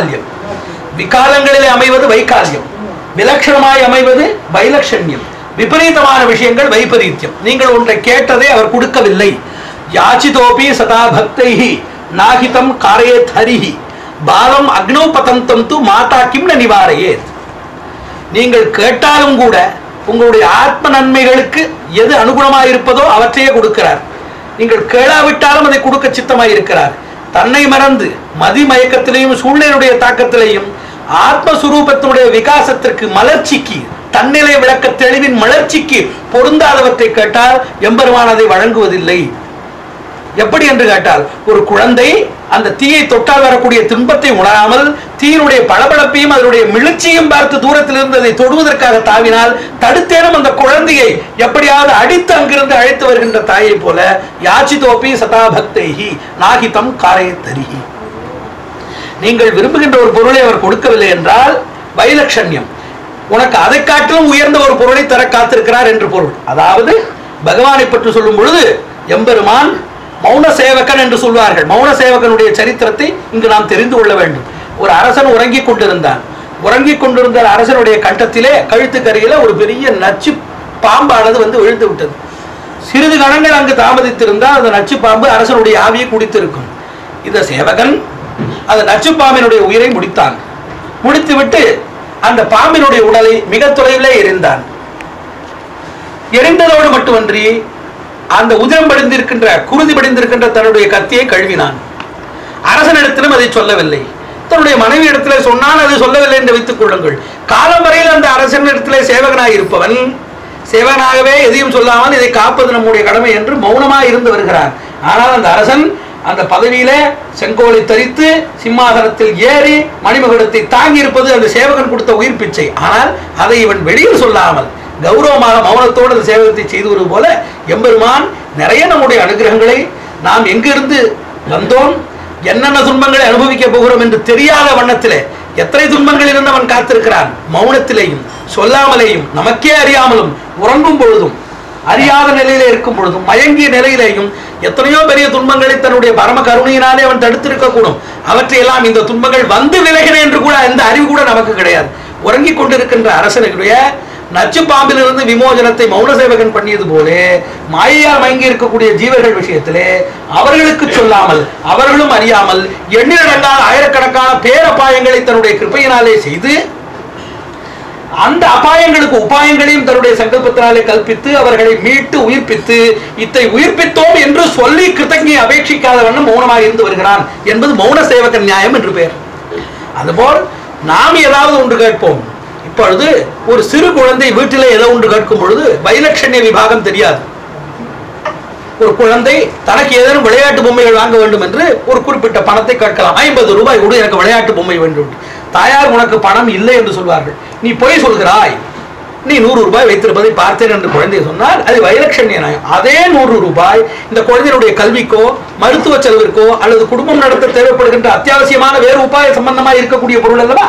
வைக்கால்யம் விகாலங்களிலே அமைவது வைக்கால்யம் விலட்சணமாய் அமைவது வைலட்சண்யம் விபரீதமான விஷயங்கள் வைபரீத்தியம் நீங்கள் ஒன்றை கேட்டதை அவர் கொடுக்கவில்லை யாச்சிதோபி சதா பக்தைஹி நாகிதம் காரயேத் ஹரிஹி பாலம் அக்னோ பதந்தம் து மாதா கிம் ந நிவாரையேத் நீங்கள் கேட்டாலும் கூட உங்களுடைய ஆத்ம நன்மைகளுக்கு எது அனுகுணமாக இருப்பதோ அவற்றையே கொடுக்கிறார் நீங்கள் கேளாவிட்டாலும் அதை கொடுக்க சித்தமாய் இருக்கிறார் தன்னை மறந்து மதி மயக்கத்திலேயும் சூழ்நிலையுடைய தாக்கத்திலேயும் ஆத்மஸ்வரூபத்தினுடைய விகாசத்திற்கு மலர்ச்சிக்கு தன்னிலை விளக்க தெளிவின் மலர்ச்சிக்கு பொருந்தாதவற்றை கேட்டால் எம்பெருமான் அதை வழங்குவதில்லை எப்படி என்று கேட்டால் ஒரு குழந்தை அந்த தீயை தொட்டால் வரக்கூடிய துன்பத்தை உணராமல் தீயினுடைய பளபளப்பையும் அதனுடைய மிளிர்ச்சியும் பார்த்து தூரத்தில் இருந்து அதை தொடுவதற்காக தாவினால் தடுத்தேனும் அந்த குழந்தையை எப்படியாவது அடித்து அங்கிருந்து அழைத்து வருகின்ற தாயை போல யாச்சிதோப்பி சதா பக்தைஹி நாகிதம் காரை தரிஹி நீங்கள் விரும்புகின்ற ஒரு பொருளை அவர் கொடுக்கவில்லை என்றால் வைலட்சண்யம் உனக்கு அதை காட்டிலும் உயர்ந்த ஒரு பொருளை தர காத்திருக்கிறார் என்று பொருள் அதாவது பகவானை பற்றி சொல்லும் பொழுது எம்பெருமான் மௌன சேவகன் என்று சொல்வார்கள் மௌன சேவகனுடைய சரித்திரத்தை இங்கு நாம் தெரிந்து கொள்ள வேண்டும் ஒரு அரசன் உறங்கிக் கொண்டிருந்தான் உறங்கிக் கொண்டிருந்த அரசனுடைய கண்டத்திலே கழுத்துக்கரையில ஒரு பெரிய நச்சு பாம்பானது வந்து விழுந்து விட்டது சிறிது கணங்கள் அங்கு தாமதித்திருந்தால் அந்த நச்சு பாம்பு அரசனுடைய ஆவியை குடித்திருக்கும் இந்த சேவகன் அந்த நச்சு பாம்பினுடைய உயிரை முடித்தான் முடித்துவிட்டு அந்த பாம்பினுடைய உடலை மிக தொலைவிலே எரிந்தான் எரிந்ததோடு மட்டுமன்றி அந்த உதிரம் படிந்திருக்கின்ற குருதி படிந்திருக்கின்ற தன்னுடைய கத்தியை கழுவினான் அரசனிடத்திலும் அதை சொல்லவில்லை தன்னுடைய மனைவி இடத்திலே சொன்னால் அதை சொல்லவில்லை என்று வைத்துக் கொள்ளுங்கள் காலம் வரையில் அந்த அரசனிடத்திலே சேவகனாய் இருப்பவன் சேவகனாகவே எதையும் சொல்லாமல் இதை காப்பது நம்முடைய கடமை என்று மௌனமாய் இருந்து வருகிறார் ஆனால் அந்த அரசன் அந்த பதவியிலே செங்கோலை தரித்து சிம்மாசனத்தில் ஏறி மணிமகுடத்தை தாங்கி இருப்பது அந்த சேவகன் கொடுத்த உயிர் பிச்சை ஆனால் அதை இவன் வெளியில் சொல்லாமல் கௌரவமாக மௌனத்தோடு அந்த சேவகத்தை செய்து வருவது போல எம்பெருமான் நிறைய நம்முடைய அனுகிரகங்களை நாம் எங்கிருந்து வந்தோம் என்னென்ன துன்பங்களை அனுபவிக்க போகிறோம் என்று தெரியாத வண்ணத்திலே எத்தனை துன்பங்கள் இருந்து அவன் காத்திருக்கிறான் மௌனத்திலேயும் சொல்லாமலேயும் நமக்கே அறியாமலும் உறங்கும் பொழுதும் அறியாத நிலையிலே இருக்கும் பொழுதும் மயங்கிய நிலையிலேயும் எத்தனையோ பெரிய துன்பங்களை தன்னுடைய பரம கருணையினாலே அவன் தடுத்திருக்க கூடும் அவற்றையெல்லாம் இந்த துன்பங்கள் வந்து விலகின என்று கூட அந்த அறிவு கூட நமக்கு கிடையாது உறங்கிக் கொண்டிருக்கின்ற அரசனுடைய நச்சு பாம்பிலிருந்து விமோசனத்தை மௌன சேவகன் பண்ணியது போலே மாயையால் மயங்கி இருக்கக்கூடிய ஜீவர்கள் விஷயத்திலே அவர்களுக்கு சொல்லாமல் அவர்களும் அறியாமல் எண்ணிலடங்கான ஆயிரக்கணக்கான பேரபாயங்களை தன்னுடைய கிருப்பையினாலே செய்து அந்த அபாயங்களுக்கு உபாயங்களையும் தன்னுடைய சங்கல்பத்தினாலே கல்பித்து அவர்களை மீட்டு உயிர்ப்பித்து இத்தை உயிர்ப்பித்தோம் என்று சொல்லி கிருத்தஞ்ஞை அபேட்சிக்காத வண்ணம் மௌனமாக இருந்து வருகிறான் என்பது மௌன சேவகன் நியாயம் என்று பெயர் அதுபோல் நாம் ஏதாவது ஒன்று கேட்போம் இப்பொழுது ஒரு சிறு குழந்தை வீட்டிலே ஏதோ ஒன்று கேட்கும் பொழுது வைலட்சண்ய விபாகம் தெரியாது ஒரு குழந்தை தனக்கு ஏதேனும் விளையாட்டு பொம்மைகள் வாங்க வேண்டும் என்று ஒரு குறிப்பிட்ட பணத்தை கேட்கலாம் ஐம்பது ரூபாய் கொடு எனக்கு விளையாட்டு பொம்மை வேண்டும் தாயார் உனக்கு பணம் இல்லை என்று சொல்வார்கள் நீ பொய் சொல்கிறாய் நீ நூறு ரூபாய் வைத்திருப்பதை பார்த்தேன் என்று குழந்தை சொன்னால் அது வைலட்சண்ய நியாயம் அதே நூறு ரூபாய் இந்த குழந்தையினுடைய கல்விக்கோ மருத்துவ செலவிற்கோ அல்லது குடும்பம் நடத்த தேவைப்படுகின்ற அத்தியாவசியமான வேறு உபாய சம்பந்தமாக இருக்கக்கூடிய பொருள் அல்லவா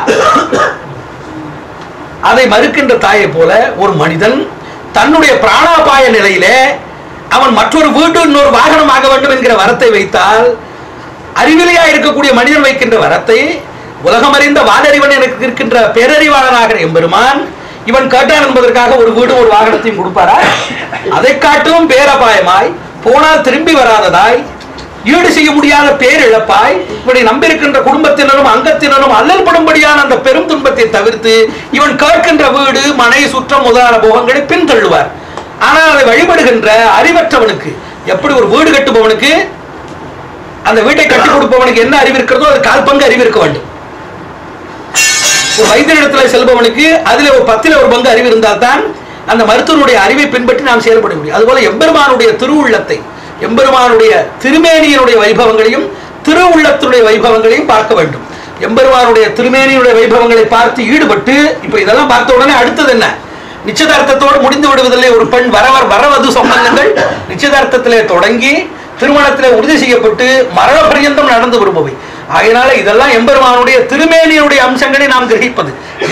அதை மறுக்கின்ற தாயை போல ஒரு மனிதன் தன்னுடைய பிராணாபாய நிலையிலே அவன் மற்றொரு வீட்டு இன்னொரு வாகனம் ஆக வேண்டும் என்கிற வரத்தை வைத்தால் அறிவிலையா இருக்கக்கூடிய மனிதன் வைக்கின்ற வரத்தை உலகமறிந்த வாதறிவன் எனக்கு இருக்கின்ற பேரறிவாளனாகிற எம்பெருமான் இவன் கேட்டான் என்பதற்காக ஒரு வீடும் ஒரு வாகனத்தையும் கொடுப்பாரா அதை காட்டிலும் பேரபாயமாய் போனால் திரும்பி வராததாய் ஈடு செய்ய முடியாத பேரிழப்பாய் இவனை நம்பியிருக்கின்ற குடும்பத்தினரும் அங்கத்தினரும் அல்லல் படும்படியான அந்த பெரும் துன்பத்தை தவிர்த்து இவன் கேட்கின்ற வீடு மனை சுற்றம் முதலான போகங்களை பின்தள்ளுவார் ஆனால் அதை வழிபடுகின்ற அறிவற்றவனுக்கு எப்படி ஒரு வீடு கட்டுபவனுக்கு அந்த வீட்டை கட்டி கொடுப்பவனுக்கு என்ன அறிவு இருக்கிறதோ அது கால் பங்கு அறிவு இருக்க வேண்டும் ஒரு வைத்தியரிடத்துல செல்பவனுக்கு அதுல ஒரு பத்துல ஒரு பங்கு அறிவு இருந்தால்தான் அந்த மருத்துவனுடைய அறிவை பின்பற்றி நாம் செயல்பட முடியும் அதுபோல எம்பெருமானுடைய திருவுள்ளத்தை எம்பெருமானுடைய திருமேனியினுடைய வைபவங்களையும் திருவுள்ளத்தினுடைய வைபவங்களையும் பார்க்க வேண்டும் எம்பெருமானுடைய திருமேனியுடைய வைபவங்களை பார்த்து ஈடுபட்டு இப்ப இதெல்லாம் பார்த்த உடனே அடுத்தது என்ன நிச்சயதார்த்தத்தோடு முடிந்து விடுவதில்லை ஒரு பெண் வரவர் வரவது சம்பந்தங்கள் நிச்சயதார்த்தத்திலே தொடங்கி திருமணத்திலே உறுதி செய்யப்பட்டு மரண பரியந்தம் நடந்து வருபவை ஆகையினால இதெல்லாம் எம்பெருமானுடைய திருமேனியுடைய அம்சங்களை நாம் கிரகிப்பது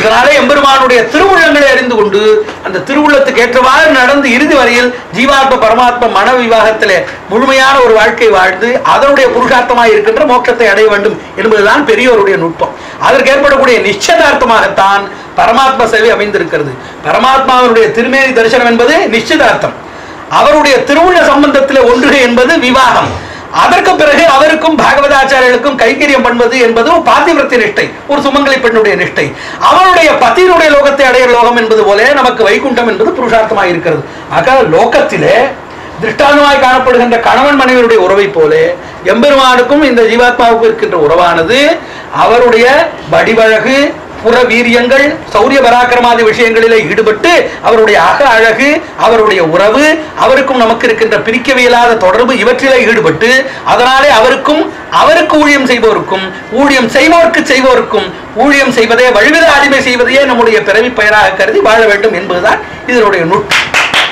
இதனாலே எம்பெருமானுடைய திருவுள்ளங்களை அறிந்து கொண்டு அந்த திருவுள்ளத்துக்கு ஏற்றவாறு நடந்து இறுதி வரையில் ஜீவாத்ம பரமாத்ம மன விவாகத்திலே முழுமையான ஒரு வாழ்க்கை வாழ்ந்து அதனுடைய புருஷார்த்தமாய் இருக்கின்ற மோட்சத்தை அடைய வேண்டும் என்பதுதான் பெரியோருடைய நுட்பம் அதற்கு ஏற்படக்கூடிய நிச்சயதார்த்தமாகத்தான் பரமாத்ம சேவை அமைந்திருக்கிறது பரமாத்மாவினுடைய திருமேனி தரிசனம் என்பது நிச்சயதார்த்தம் அவருடைய திருவுள்ள சம்பந்தத்தில் ஒன்றுகை என்பது விவாகம் அதற்கு பிறகு அவருக்கும் பாகவதாச்சாரியர்களுக்கும் கைங்கரியம் பண்ணுவது என்பது ஒரு பாத்திவிரத்திய நிஷ்டை ஒரு சுமங்கலி பெண்ணுடைய நிஷ்டை அவருடைய பத்தியினுடைய லோகத்தை அடையிற லோகம் என்பது போல நமக்கு வைகுண்டம் என்பது புருஷார்த்தமாக இருக்கிறது ஆக லோகத்திலே திருஷ்டாந்தமாய் காணப்படுகின்ற கணவன் மனைவியுடைய உறவை போல எம்பெருமானுக்கும் இந்த ஜீவாத்மாவுக்கும் இருக்கின்ற உறவானது அவருடைய வடிவழகு புற வீரியங்கள் சௌரிய பராக்கிரமாதி விஷயங்களிலே ஈடுபட்டு அவருடைய அக அழகு அவருடைய உறவு அவருக்கும் நமக்கு இருக்கின்ற பிரிக்கவியலாத தொடர்பு இவற்றிலே ஈடுபட்டு அதனாலே அவருக்கும் அவருக்கு ஊழியம் செய்பவருக்கும் ஊழியம் செய்வோருக்கு செய்வோருக்கும் ஊழியம் செய்வதே வழிவித அடிமை செய்வதையே நம்முடைய பிறவி பெயராக கருதி வாழ வேண்டும் என்பதுதான் இதனுடைய நுட்பம்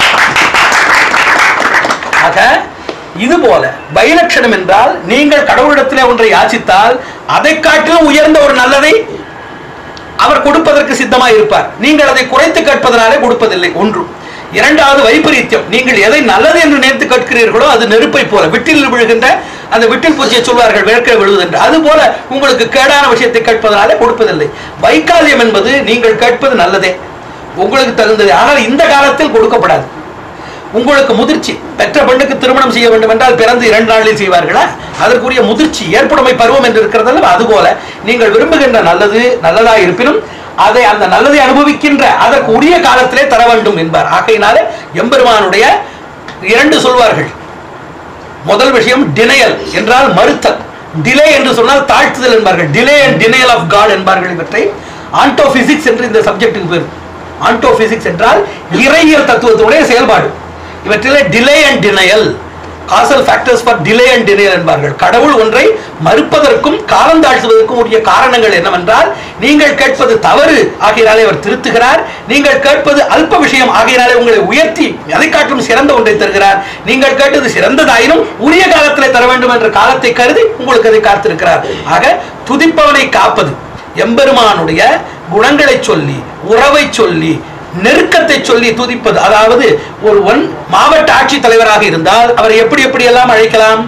ஆக இது போல பைலட்சணம் என்றால் நீங்கள் கடவுளிடத்திலே ஒன்றை யாசித்தால் அதை காட்டிலும் உயர்ந்த ஒரு நல்லதை அவர் கொடுப்பதற்கு சித்தமாய் இருப்பார் நீங்கள் அதை குறைத்து கேட்பதனாலே கொடுப்பதில்லை ஒன்று இரண்டாவது வைபரீத்தியம் நீங்கள் எதை நல்லது என்று நினைத்து கேட்கிறீர்களோ அது நெருப்பை போல விட்டில் விழுகின்ற அந்த விட்டில் பூச்சியை சொல்வார்கள் வேர்க்க விழுவதென்று அது போல உங்களுக்கு கேடான விஷயத்தை கேட்பதனாலே கொடுப்பதில்லை வைக்காலியம் என்பது நீங்கள் கேட்பது நல்லதே உங்களுக்கு தகுந்தது ஆனால் இந்த காலத்தில் கொடுக்கப்படாது உங்களுக்கு முதிர்ச்சி பெற்ற பெண்ணுக்கு திருமணம் செய்ய வேண்டும் என்றால் பிறந்து இரண்டு நாளில் செய்வார்களா அதற்குரிய முதிர்ச்சி ஏற்புடைமை பருவம் என்று இருக்கிறதல்ல அதுபோல நீங்கள் விரும்புகின்ற நல்லது நல்லதா இருப்பினும் அதை அந்த நல்லதை அனுபவிக்கின்ற அதற்கு உரிய காலத்திலே தர வேண்டும் என்பார் ஆகையினாலே எம்பெருமானுடைய இரண்டு சொல்வார்கள் முதல் விஷயம் டினையல் என்றால் மறுத்தல் டிலே என்று சொன்னால் தாழ்த்துதல் என்பார்கள் delay and denial of god என்பார்கள் இவற்றை ஆண்டோ பிசிக்ஸ் என்று இந்த சப்ஜெக்ட்டுக்கு பேர் ஆண்டோ பிசிக்ஸ் என்றால் இறையியல் தத்துவத்தினுடைய செயல்பாடு இவற்றிலே delay and denial causal factors for delay and denial என்பார்கள் கடவுள் ஒன்றை மறுப்பதற்கும் காலம் தாழ்த்துவதற்கும் உரிய காரணங்கள் என்னவென்றால் நீங்கள் கேட்பது தவறு ஆகையினாலே அவர் திருத்துகிறார் நீங்கள் கேட்பது அல்ப விஷயம் ஆகையினாலே உங்களை உயர்த்தி அதை காட்டிலும் சிறந்த ஒன்றை தருகிறார் நீங்கள் கேட்டது சிறந்ததாயினும் உரிய காலத்திலே தர வேண்டும் என்ற காலத்தை கருதி உங்களுக்கு அதை காத்திருக்கிறார் ஆக துதிப்பவனை காப்பது எம்பெருமானுடைய குணங்களை சொல்லி உறவை சொல்லி நெருக்கத்தை சொல்லி துதிப்பது அதாவது ஒருவன் மாவட்ட ஆட்சித் தலைவராக இருந்தால் அவரை எப்படி எப்படி எல்லாம் அழைக்கலாம்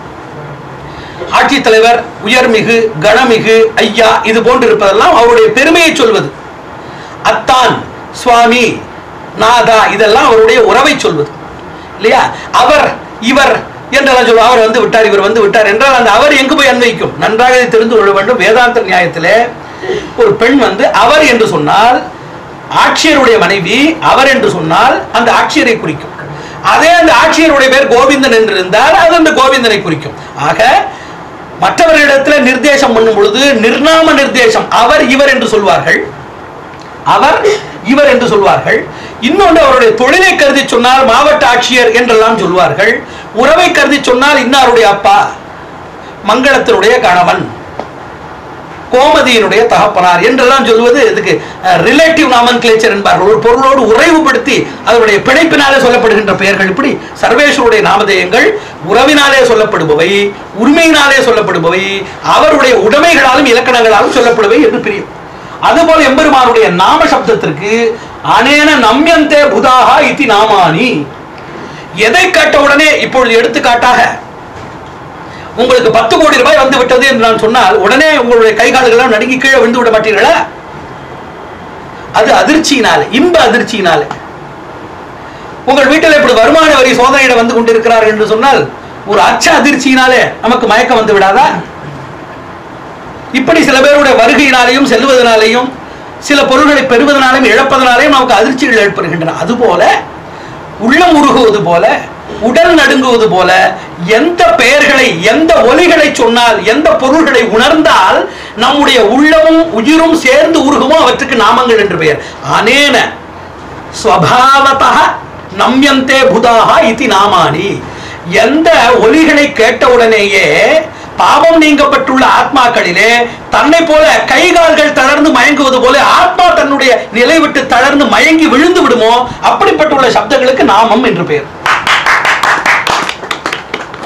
ஆட்சித்தலைவர் உயர்மிகு கணமிகு ஐயா இது போன்று இருப்பதெல்லாம் அவருடைய பெருமையை சொல்வது அத்தான் சுவாமி நாதா இதெல்லாம் அவருடைய உறவை சொல்வது இல்லையா அவர் இவர் என்றெல்லாம் சொல்லுவோம் அவர் வந்து விட்டார் இவர் வந்து விட்டார் என்றால் அந்த அவர் எங்கு போய் அன்வைக்கும் நன்றாக இதை தெரிந்து கொள்ள வேண்டும் வேதாந்த நியாயத்திலே ஒரு பெண் வந்து அவர் என்று சொன்னால் ஆட்சியருடைய மனைவி அவர் என்று சொன்னால் அந்த ஆட்சியரை குறிக்கும் அதே அந்த ஆட்சியருடைய பேர் கோவிந்தன் என்று இருந்தால் அது அந்த கோவிந்தனை குறிக்கும் ஆக மற்றவர்களிடத்தில் நிர்தேசம் பண்ணும் பொழுது நிர்நாம நிர்தேசம் அவர் இவர் என்று சொல்வார்கள் அவர் இவர் என்று சொல்வார்கள் இன்னொன்று அவருடைய தொழிலை கருதி சொன்னால் மாவட்ட ஆட்சியர் என்றெல்லாம் சொல்வார்கள் உறவை கருதி சொன்னால் இன்னாருடைய அப்பா மங்களத்தினுடைய கணவன் கோமதியினுடைய தகப்பனார் என்றெல்லாம் சொல்வது இதுக்கு ரிலேட்டிவ் நாமன் கிளேச்சர் என்பார்கள் ஒரு பொருளோடு உறைவுபடுத்தி அதனுடைய பிணைப்பினாலே சொல்லப்படுகின்ற பெயர்கள் இப்படி சர்வேஸ்வருடைய நாமதேயங்கள் உறவினாலே சொல்லப்படுபவை உரிமையினாலே சொல்லப்படுபவை அவருடைய உடைமைகளாலும் இலக்கணங்களாலும் சொல்லப்படுபவை என்று பிரியும் அதுபோல் எம்பெருமானுடைய நாம சப்தத்திற்கு அனேன நம்யந்தே புதாகா இத்தி நாமானி எதை கேட்ட உடனே இப்பொழுது எடுத்துக்காட்டாக உங்களுக்கு பத்து கோடி ரூபாய் வந்து விட்டது என்று நான் சொன்னால் உடனே உங்களுடைய கை கால்கள் எல்லாம் நடுங்கி கீழே விழுந்து விட மாட்டீர்களா அது அதிர்ச்சியினாலே இன்ப அதிர்ச்சியினாலே உங்கள் வீட்டில் இப்படி வருமான வரி சோதனையிட வந்து கொண்டிருக்கிறார்கள் என்று சொன்னால் ஒரு அச்ச அதிர்ச்சியினாலே நமக்கு மயக்கம் வந்து விடாதா இப்படி சில பேருடைய வருகையினாலேயும் செல்வதனாலேயும் சில பொருள்களை பெறுவதனாலும் இழப்பதனாலேயும் நமக்கு அதிர்ச்சிகள் ஏற்படுகின்றன அதுபோல உள்ளம் உருகுவது போல உடல் நடுங்குவது போல எந்த பெயர்களை எந்த ஒலிகளை சொன்னால் எந்த பொருள்களை உணர்ந்தால் நம்முடைய உள்ளமும் உயிரும் சேர்ந்து உருகுமோ அவற்றுக்கு நாமங்கள் என்று பெயர் அனேன ஸ்வபாவதா நம்யந்தே புதாகா இதி நாமானி எந்த ஒலிகளை கேட்டவுடனேயே பாவம் நீங்கப்பட்டுள்ள ஆத்மாக்களிலே தன்னை போல கை கால்கள் தளர்ந்து மயங்குவது போல ஆத்மா தன்னுடைய நிலை விட்டு தளர்ந்து மயங்கி விழுந்து விடுமோ அப்படிப்பட்டுள்ள சப்தங்களுக்கு நாமம் என்று பெயர்